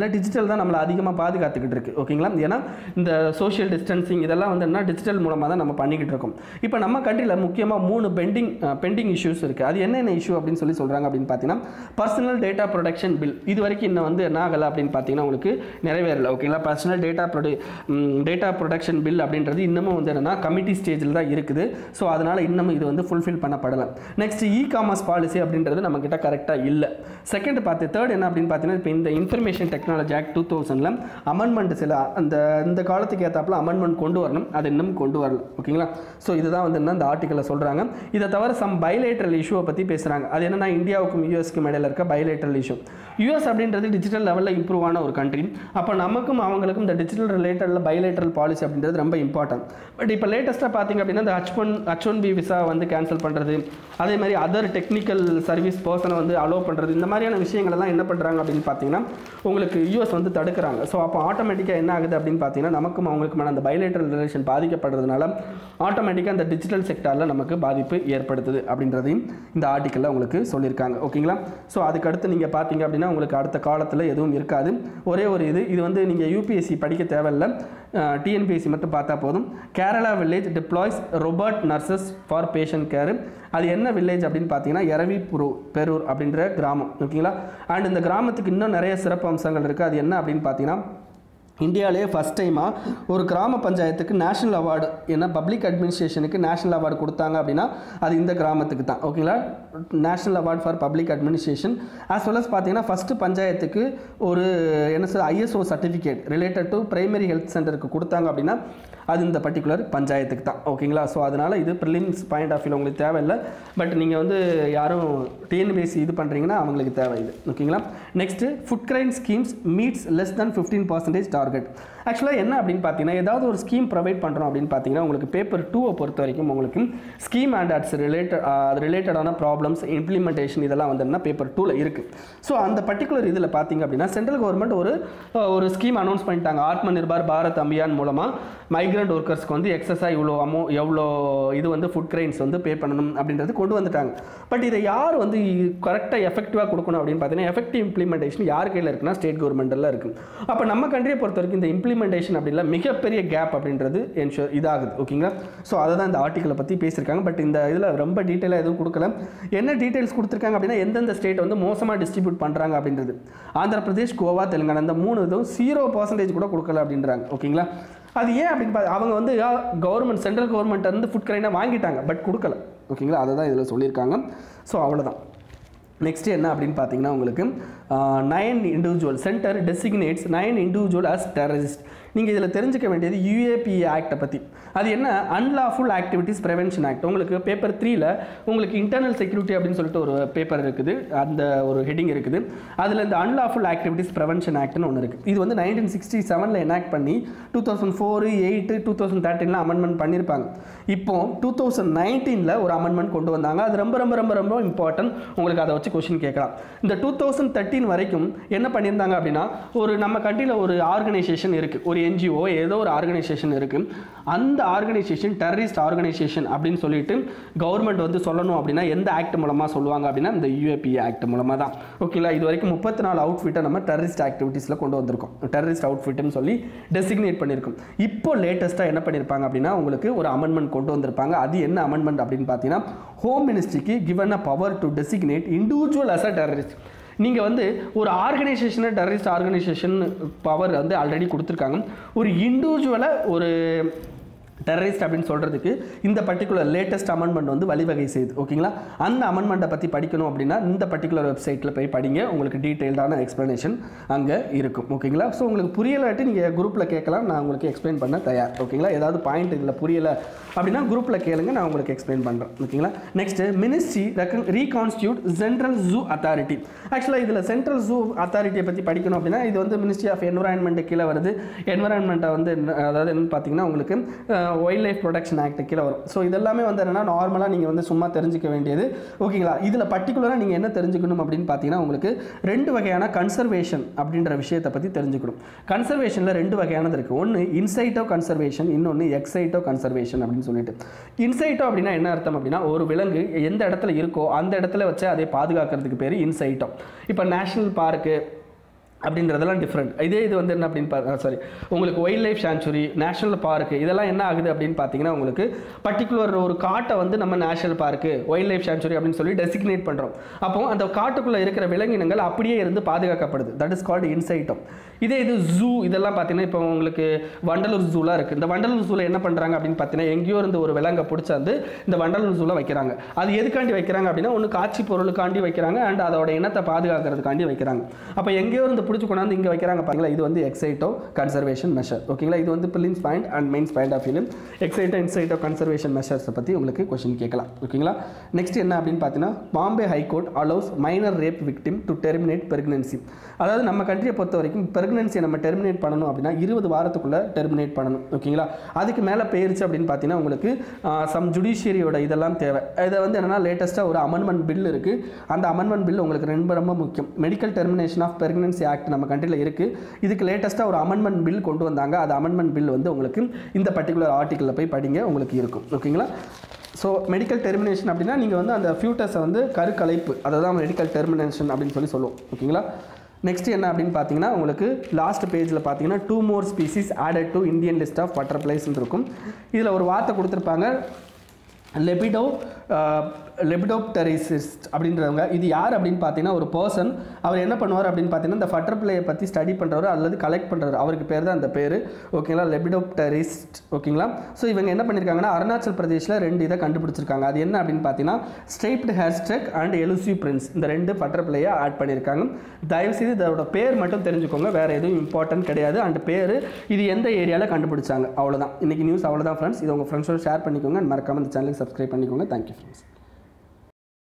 டிஜிட்டல் தான் நம்மளை அதிகமாக பாதுகாத்துக்கிட்டு இருக்கு ஓகேங்களா ஏன்னா இந்த சோஷியல் டிஸ்டன்சிங் இதெல்லாம் வந்து என்ன டிஜிட்டல் மூலமாக தான் நம்ம பண்ணிக்கிட்டு இருக்கோம் இப்போ நம்ம கண்ட்ரியில் முக்கியமாக மூணு பெண்டிங் பெண்டிங் இஷ்யூஸ் இருக்குது அது என்னென்ன இஷ்யூ அப்படின்னு சொல்லி சொல்கிறாங்க அப்படின்னு பார்த்தீங்கன்னா பர்சனல் டேட்டா ப்ரொடக்ஷன் பில் இது வரைக்கும் இன்னும் வந்து என்ன ஆகலை அப்படின்னு பார்த்தீங்கன்னா உங்களுக்கு நிறைவேறல ஓகேங்களா பர்சனல் டேட்டா ப்ரொடு டேட்டா ப்ரொடக்ஷன் பில் அப்படின்றது இன்னமும் வந்து என்னன்னா கமிட்டி ஸ்டேஜில் தான் இருக்குது ஸோ அதனால் இன்னமும் இது வந்து ஃபுல்ஃபில் பண்ணப்படலை நெக்ஸ்ட் இ காமர்ஸ் பாலிசி அப்படின்றது நம்மக்கிட்ட கரெக்டாக இல்லை செகண்ட் பார்த்து தேர்ட் என்ன அப்படின்னு பார்த்தீங்கன்னா இப்போ இந்த இன்ஃபர்மேஷன் டெக்னாலஜி ஆக்ட் டூ தௌசண்டில் அமெண்ட்மெண்ட் சில அந்த இந்த காலத்துக்கு ஏற்றாப்புல அமெண்ட்மெண்ட் கொண்டு வரணும் அது இன்னும் கொண்டு வரல ஓகேங்களா ஸோ இதுதான் வந்து என்ன இந்த ஆர்டிக்கலில் சொல்கிறாங்க இதை தவிர சம் பைலேட்ரல் இஷ்யூவை பற்றி பேசுகிறாங்க அது என்னன்னா இந்தியாவுக்கும் யூஎஸ்க்கும் இடையில இருக்க பைலேட்ரல் இஷ்யூ யூஎஸ் அப்படின்றது டிஜிட்டல் லெவலில் இம்ப்ரூவ் ஆன ஒரு கண்ட்ரி அப்போ நமக்கும் அவங்களுக்கும் இந்த டிஜிட்டல் ரிலேட்டடில் பைலேட்ரல் பாலிசி அப்படின்றது ரொம்ப இம்பார்ட்டன்ட் பட் இப்போ லேட்டஸ்ட்டாக பார்த்தீங்க அப்படின்னா இந்த H one H one B visa வந்து கேன்சல் பண்ணுறது அதே மாதிரி அதர் டெக்னிக்கல் சர்வீஸ் பர்சனை வந்து அலோவ் பண்ணுறது இந்த மாதிரியான விஷயங்கள் எல்லாம் என்ன பண்ணுறாங்க அப்படின்னு பார்த்தீங்கன்னா உங்களுக்கு யூஎஸ் வந்து தடுக்கிறாங்க ஸோ அப்போ ஆட்டோமேட்டிக்காக என்ன ஆகுது அப்படின்னு பார்த்தீங்கன்னா நமக்கும் அவங்களுக்குமான அந்த பைலேட்ரல் ரிலேஷன் பாதிக்கப்படுறதுனால ஆட்டோமேட்டிக்காக அந்த டிஜிட்டல் செக்டாரில் நமக்கு பாதிப்பு ஏற்படுத்துது அப்படின்றதையும் இந்த ஆர்டிக்கலில் உங்களுக்கு சொல்லியிருக்காங்க ஓகேங்களா ஸோ அதுக்கடுத்து நீங்கள் பார்த்தீங்க அப்படின்னா உங்களுக்கு அடுத்த காலத்தில் எதுவும் இருக்காது ஒரே ஒரு இது இது வந்து நீங்கள் யூபிஎஸ்சி படிக்க தேவையில்லை டிஎன்பிஎஸ்சி மட்டும் பார்த்தா போதும் Kerala village deploys robot nurses for patient care அது என்ன வில்லேஜ் அப்படின்னு பார்த்தீங்கன்னா எரவி புரு பெரூர் அப்படின்ற கிராமம் ஓகேங்களா அண்ட் இந்த கிராமத்துக்கு இன்னும் நிறைய சிறப்பு அம்சங்கள் இருக்குது அது என்ன அப்படின்னு பார்த்தீங்கன்னா இந்தியாவிலே ஃபஸ்ட் டைமாக ஒரு கிராம பஞ்சாயத்துக்கு நேஷனல் அவார்டு ஏன்னா பப்ளிக் அட்மினிஸ்ட்ரேஷனுக்கு நேஷனல் அவார்டு கொடுத்தாங்க அப்படின்னா அது இந்த கிராமத்துக்கு தான் ஓகேங்களா national award for public administration as well as பார்த்தீங்கன்னா ஃபஸ்ட்டு பஞ்சாயத்துக்கு ஒரு என்ன sir ISO certificate related to primary health சென்டருக்கு கொடுத்தாங்க அப்படின்னா அது இந்த பர்டிகுலர் பஞ்சாயத்துக்கு தான் ஓகேங்களா ஸோ அதனால் இது ப்ரிலிம்ஸ் பாயிண்ட் ஆஃப் வியூ உங்களுக்கு தேவையில்லை பட் நீங்கள் வந்து யாரும் டிஎன்பிஎஸ்சி இது பண்ணுறீங்கன்னா அவங்களுக்கு தேவை இது ஓகேங்களா next food grain schemes meets less than fifteen percentage target ஆக்சுவலாக என்ன அப்படின்னு பார்த்தீங்கன்னா ஏதாவது ஒரு ஸ்கீம் ப்ரொவைட் பண்ணுறோம் அப்படின்னு பார்த்தீங்கன்னா உங்களுக்கு பேப்பர் டூவை பொறுத்த வரைக்கும் உங்களுக்கு ஸ்கீம் அண்ட் அட்ஸ் ரிலேட்டட் ரிலேட்டடான ப்ராப்ளம்ஸ் இம்ப்ளிமெண்டேஷன் இதெல்லாம் வந்து பேப்பர் டூவில் இருக்குது ஸோ அந்த பர்டிகுலர் இதில் பார்த்தீங்க அப்படின்னா சென்ட்ரல் கவர்மெண்ட் ஒரு அஹ், ஒரு ஸ்கீம் அனௌன்ஸ் பண்ணிட்டாங்க ஆத்ம நிர்பார் பாரத் அபியான் மூலமாக மைக்ரண்ட் ஒர்க்கர்ஸ்க்கு வந்து எக்ஸஸாக இவ்வளோ அமௌ எவ்வளோ இது வந்து ஃபுட் கிரைன்ஸ் வந்து பே பண்ணணும் அப்படின்றது கொண்டு வந்துட்டாங்க பட் இதை யார் வந்து கரெக்டாக எஃபெக்டிவாக கொடுக்கணும் அப்படின்னு பார்த்தீங்கன்னா எஃபெக்டிவ் இம்ப்ளிமெண்டேஷன் யார் கையில் இருக்குன்னா ஸ்டேட் கவர்மெண்ட்டில் இருக்குது அப்போ நம்ம கண்ட்ரியை பொறுத்த வரைக்கும் இந்த இம்ப்ளிமெண்டேஷன் அப்படின்னா மிகப்பெரிய கேப் அப்படின்றது என்ஷூர் இதாகுது ஓகேங்களா ஸோ அதை தான் இந்த ஆர்டிக்கலை பற்றி பேசியிருக்காங்க பட் இந்த இதில் ரொம்ப டீட்டெயிலாக எதுவும் கொடுக்கல என்ன டீட்டெயில்ஸ் கொடுத்துருக்காங்க அப்படின்னா எந்தெந்த ஸ்டேட் வந்து மோசமாக டிஸ்ட்ரிபியூட் பண்ணுறாங்க அப்படின்றது ஆந்திர பிரதேஷ் கோவா தெலுங்கானா இந்த மூணு இதுவும் ஜீரோ பர்சன்டேஜ் கூட கொடுக்கல அப்படின்றாங்க ஓகேங்களா அது ஏன் அப்படின்னு பா- அவங்க வந்து கவர்மெண்ட் சென்ட்ரல் கவர்மெண்ட் வந்து ஃபுட் கிரைனாக வாங்கிட்டாங்க பட் கொடுக்கல ஓகேங்களா அதை தான் இதில் சொல்லியிருக்காங்க ஸோ அவ்வளோதான் நெக்ஸ்ட் என்ன அப்படின்னு பார்த்தீங்கன்னா உங்களுக்கு nine individual centre designates nine individual as terrorist நீங்கள் இதில் தெரிஞ்சுக்க வேண்டியது யூஏபி ஆக்டை பற்றி அது என்ன அன்லாஃபுல் ஆக்டிவிட்டீஸ் ப்ரிவென்ஷன் ஆக்ட் உங்களுக்கு பேப்பர் த்ரீல உங்களுக்கு இன்டர்னல் செக்யூரிட்டி அப்படின்னு சொல்லிட்டு ஒரு பேப்பர் இருக்குது அந்த ஒரு ஹெட்டிங் இருக்குது அதில் இந்த அன்லாஃபுல் ஆக்டிவிட்டீஸ் ப்ரிவென்ஷன் ஆக்ட்னு ஒன்று இருக்குது இது வந்து நைன்டீன் சிக்ஸ்டி செவனில் எனாக்ட் பண்ணி two thousand four eight two thousand தேர்ட்டீனில் அமெண்ட்மெண்ட் பண்ணியிருப்பாங்க இப்போ டூ தௌசண்ட் நைன்டீனில் ஒரு அமெண்ட்மெண்ட் கொண்டு வந்தாங்க அது ரொம்ப ரொம்ப ரொம்ப ரொம்ப இம்பார்ட்டன்ட் உங்களுக்கு அதை வச்சு கொஷின் கேட்கலாம் இந்த டூ தௌசண்ட் தேர்ட்டின் வரைக்கும் என்ன பண்ணியிருந்தாங்க அப்படின்னா ஒரு நம்ம கண்ட்ரியில் ஒரு ஆர்கனைசேஷன் இருக்குது ஒரு என்ஜிஓ ஏதோ ஒரு ஆர்கனைசேஷன் இருக்குது அந்த ஆர்கனைசேஷன் டெரரிஸ்ட் ஆர்கனைசேஷன் அப்படின்னு சொல்லிட்டு கவர்மெண்ட் வந்து சொல்லணும் அப்படின்னா எந்த ஆக்ட் மூலமாக சொல்லுவாங்க அப்படின்னா இந்த யூஏபி ஆக்ட் மூலமாக தான் ஓகேங்களா இது வரைக்கும் முப்பத்தி நாலு அவுட்ஃபிட்டை நம்ம டெரரிஸ்ட் ஆக்டிவிட்டீஸில் கொண்டு வந்திருக்கோம் டெரரிஸ்ட் அவுட்ஃபிட்னு சொல்லி டெசிக்னேட் பண்ணியிருக்கோம் இப்போ லேட்டஸ்ட்டாக என்ன பண்ணியிருப்பாங்க அப்படின்னா உங்களுக்கு ஒரு அமெண்ட்மெண்ட் கொண்டு வந்திருப்பாங்க அது என்ன அமெண்ட்மெண்ட் அப்படின்னு பார்த்தீங்கன்னா ஹோம் மினிஸ்ட்ரிக்கு given a power to designate individual as a terrorist நீங்கள் வந்து ஒரு ஆர்கனைசேஷனை டெரரிஸ்ட் ஆர்கனைசேஷன் பவர் வந்து ஆல்ரெடி கொடுத்துருக்காங்க ஒரு இண்டிவிஜுவலை ஒரு டெரரிஸ்ட் அப்படின்னு சொல்கிறதுக்கு இந்த பர்டிகுலர் லேட்டஸ்ட் அமெண்ட்மெண்ட் வந்து வழிவகை செய்யுது ஓகேங்களா அந்த அமெண்ட்மெண்ட்டை பற்றி படிக்கணும் அப்படின்னா இந்த பர்டிகுலர் வெப்சைட்டில் போய் படிங்க உங்களுக்கு டீட்டெயில்டான எக்ஸ்ப்ளனேஷன் அங்கே இருக்கும் ஓகேங்களா ஸோ உங்களுக்கு புரியலாட்டி நீங்கள் குரூப்பில் கேட்கலாம் நான் உங்களுக்கு எக்ஸ்பிளைன் பண்ண தயார் ஓகேங்களா ஏதாவது பாயிண்ட் இதில் புரியலை அப்படின்னா குரூப்பில் கேளுங்க நான் உங்களுக்கு எக்ஸ்பிளைன் பண்ணுறேன் ஓகேங்களா next ministry reconstitute central zoo authority ஆக்சுவலாக இதில் சென்ட்ரல் ஜூ அத்தாரிட்டியை பற்றி படிக்கணும் அப்படின்னா இது வந்து மினிஸ்ட்ரி ஆஃப் என்வரான்மெண்ட் கீழே வருது என்வரான்மெண்ட்டை வந்து என்ன- அதாவது என்னன்னு பார்த்தீங்கன்னா உங்களுக்கு வைல்ட் லைஃப் ப்ரொடக்ஷன் ஆக்ட் கீழே வரும் ஸோ இதெல்லாமே வந்து என்னன்னா நார்மலாக நீங்கள் வந்து சும்மா தெரிஞ்சுக்க வேண்டியது ஓகேங்களா இதில் பர்டிகுலராக நீங்கள் என்ன தெரிஞ்சுக்கணும் அப்படின்னு பார்த்தீங்கன்னா உங்களுக்கு ரெண்டு வகையான கன்சர்வேஷன் அப்படின்ற விஷயத்தை பற்றி தெரிஞ்சுக்கணும் கன்சர்வேஷனில் ரெண்டு வகையானது இருக்குது ஒன்று இன்சைட்டோ கன்சர்வேஷன் இன்னொன்று எக்ஸைட்டோ கன்சர்வேஷன் அப்படின்னு சொல்லிட்டு இன்சைட்டோ அப்படின்னா என்ன அர்த்தம் அப்படின்னா ஒரு விலங்கு எந்த இடத்துல இருக்கோ அந்த இடத்துல வச்சு அதை பாதுகாக்கிறதுக்கு பேர் இன்சைட்டோ இப்போ நேஷனல் பார்க்கு அப்படின்றதெல்லாம் டிஃப்ரெண்ட் இதே இது வந்து என்ன அப்படின்னு சாரி உங்களுக்கு wild life sanctuary national park இதெல்லாம் என்ன ஆகுது அப்படின்னு பார்த்தீங்கன்னா உங்களுக்கு பர்டிகுலர் ஒரு காட்டை வந்து நம்ம national park wild life sanctuary அப்படின்னு சொல்லி டெசிக்னேட் பண்ணுறோம் அப்போ அந்த காட்டுக்குள்ளே இருக்கிற விலங்கினங்கள் அப்படியே இருந்து பாதுகாக்கப்படுது தட் இஸ் கால்டு இன்சைட்டம் இதே இது ஜூ இதெல்லாம் பார்த்தீங்கன்னா இப்போ உங்களுக்கு வண்டலூர் ஜூலாம் இருக்குது இந்த வண்டலூர் ஜூவில் என்ன பண்ணுறாங்க அப்படின்னு பார்த்தீங்கன்னா எங்கேயோ இருந்து ஒரு விலங்கை பிடிச்சாந்து இந்த வண்டலூர் ஜூவில் வைக்கிறாங்க அது எதுக்காண்டி வைக்கிறாங்க அப்படின்னா ஒன்று காட்சி பொருளுக்காண்டி வைக்கிறாங்க அண்ட் அதோட இனத்தை பாதுகாக்கிறதுக்காண்டி வைக்கிறாங்க அப்போ எங்கேயோ இருந்து பிடிச்சி கொண்டாந்து இங்கே வைக்கிறாங்க பாத்தீங்களா இது வந்து எக்ஸைட்டோ கன்சர்வேஷன் மெஷர் ஓகேங்களா இது வந்து prelims point and mains point of view ex situ in situ conservation மெஷர்ஸை பற்றி உங்களுக்கு கொஸ்டின் கேட்கலாம் ஓகேங்களா நெக்ஸ்ட் என்ன அப்படின்னு பார்த்தீங்கன்னா Bombay high court allows minor rape victim to terminate pregnancy அதாவது நம்ம கண்ட்ரியை பொறுத்த வரைக்கும் பெர்கனன்சியை நம்ம டெர்மினேட் பண்ணணும் அப்படின்னா இருபது வாரத்துக்குள்ளே டெர்மினேட் பண்ணணும் ஓகேங்களா அதுக்கு மேலே போயிருச்சு அப்படின்னு பார்த்தீங்கன்னா உங்களுக்கு சம் ஜுடிஷியரியோட இதெல்லாம் தேவை இதை வந்து என்னன்னா லேட்டஸ்ட்டாக ஒரு அமெண்ட்மெண்ட் பில் இருக்குது அந்த அமெண்ட்மெண்ட் பில் உங்களுக்கு ரொம்ப ரொம்ப முக்கியம் medical termination of pregnancy act நம்ம கண்ட்ரியில் இருக்குது இதுக்கு லேட்டஸ்ட்டாக ஒரு அமெண்ட்மெண்ட் பில் கொண்டு வந்தாங்க அது அமெண்ட்மெண்ட் பில் வந்து உங்களுக்கு இந்த பர்டிகுலர் ஆர்டிக்கலில் போய் படிங்க உங்களுக்கு இருக்கும் ஓகேங்களா ஸோ மெடிக்கல் டெர்மினேஷன் அப்படின்னா நீங்கள் வந்து அந்த ஃபியூட்டர்ஸை வந்து கருக்கலைப்பு அதை தான் மெடிக்கல் டெர்மினேஷன் அப்படின்னு சொல்லி சொல்லுவோம் ஓகேங்களா நெக்ஸ்ட் என்ன அப்படின்னு பார்த்தீங்கன்னா உங்களுக்கு லாஸ்ட் பேஜில் பார்த்தீங்கன்னா two more species added to Indian list of பட்டர்ஃப்ளைஸ்னு இருக்கும் இதில் ஒரு வார்த்தை கொடுத்துருப்பாங்க லெபிடோ லெபிடோப்டரிசிஸ்ட் அப்படின்றவங்க இது யார் அப்படின்னு பார்த்தீங்கன்னா ஒரு பர்சன் அவர் என்ன பண்ணுவார் அப்படின்னு பார்த்தீங்கன்னா இந்த பட்டர்ஃப்ளையை பற்றி ஸ்டடி பண்ணுறவர் அல்லது கலெக்ட் பண்ணுறவர் அவருக்கு பேர் தான் அந்த பேர் ஓகேங்களா லெபிடோப்டரிஸ்ட் ஓகேங்களா ஸோ இவங்க என்ன பண்ணியிருக்காங்கன்னா அருணாச்சல் பிரதேஷில் ரெண்டு இதை கண்டுபிடிச்சிருக்காங்க அது என்ன அப்படின்னு பார்த்தீங்கன்னா striped hairstreak and elusive prince இந்த ரெண்டு பட்டர்ஃப்ளையை ஆட் பண்ணியிருக்காங்க தயவுசெய்து இதோட பேர் மட்டும் தெரிஞ்சுக்கோங்க வேறு எதுவும் இம்பார்ட்டன்ட் கிடையாது அண்ட் பேர் இது எந்த ஏரியாவில் கண்டுபிடிச்சாங்க அவ்வளோதான் இன்றைக்கி நியூஸ் அவ்வளோதான் ஃப்ரெண்ட்ஸ் இது உங்கள் ஃப்ரெண்ட்ஸோட ஷேர் பண்ணிக்கோங்க and மறக்காம இந்த சேனலுக்கு சப்ஸ்கிரைப் பண்ணிக்கோங்க தேங்க்யூ ஃப்ரெண்ட்ஸ்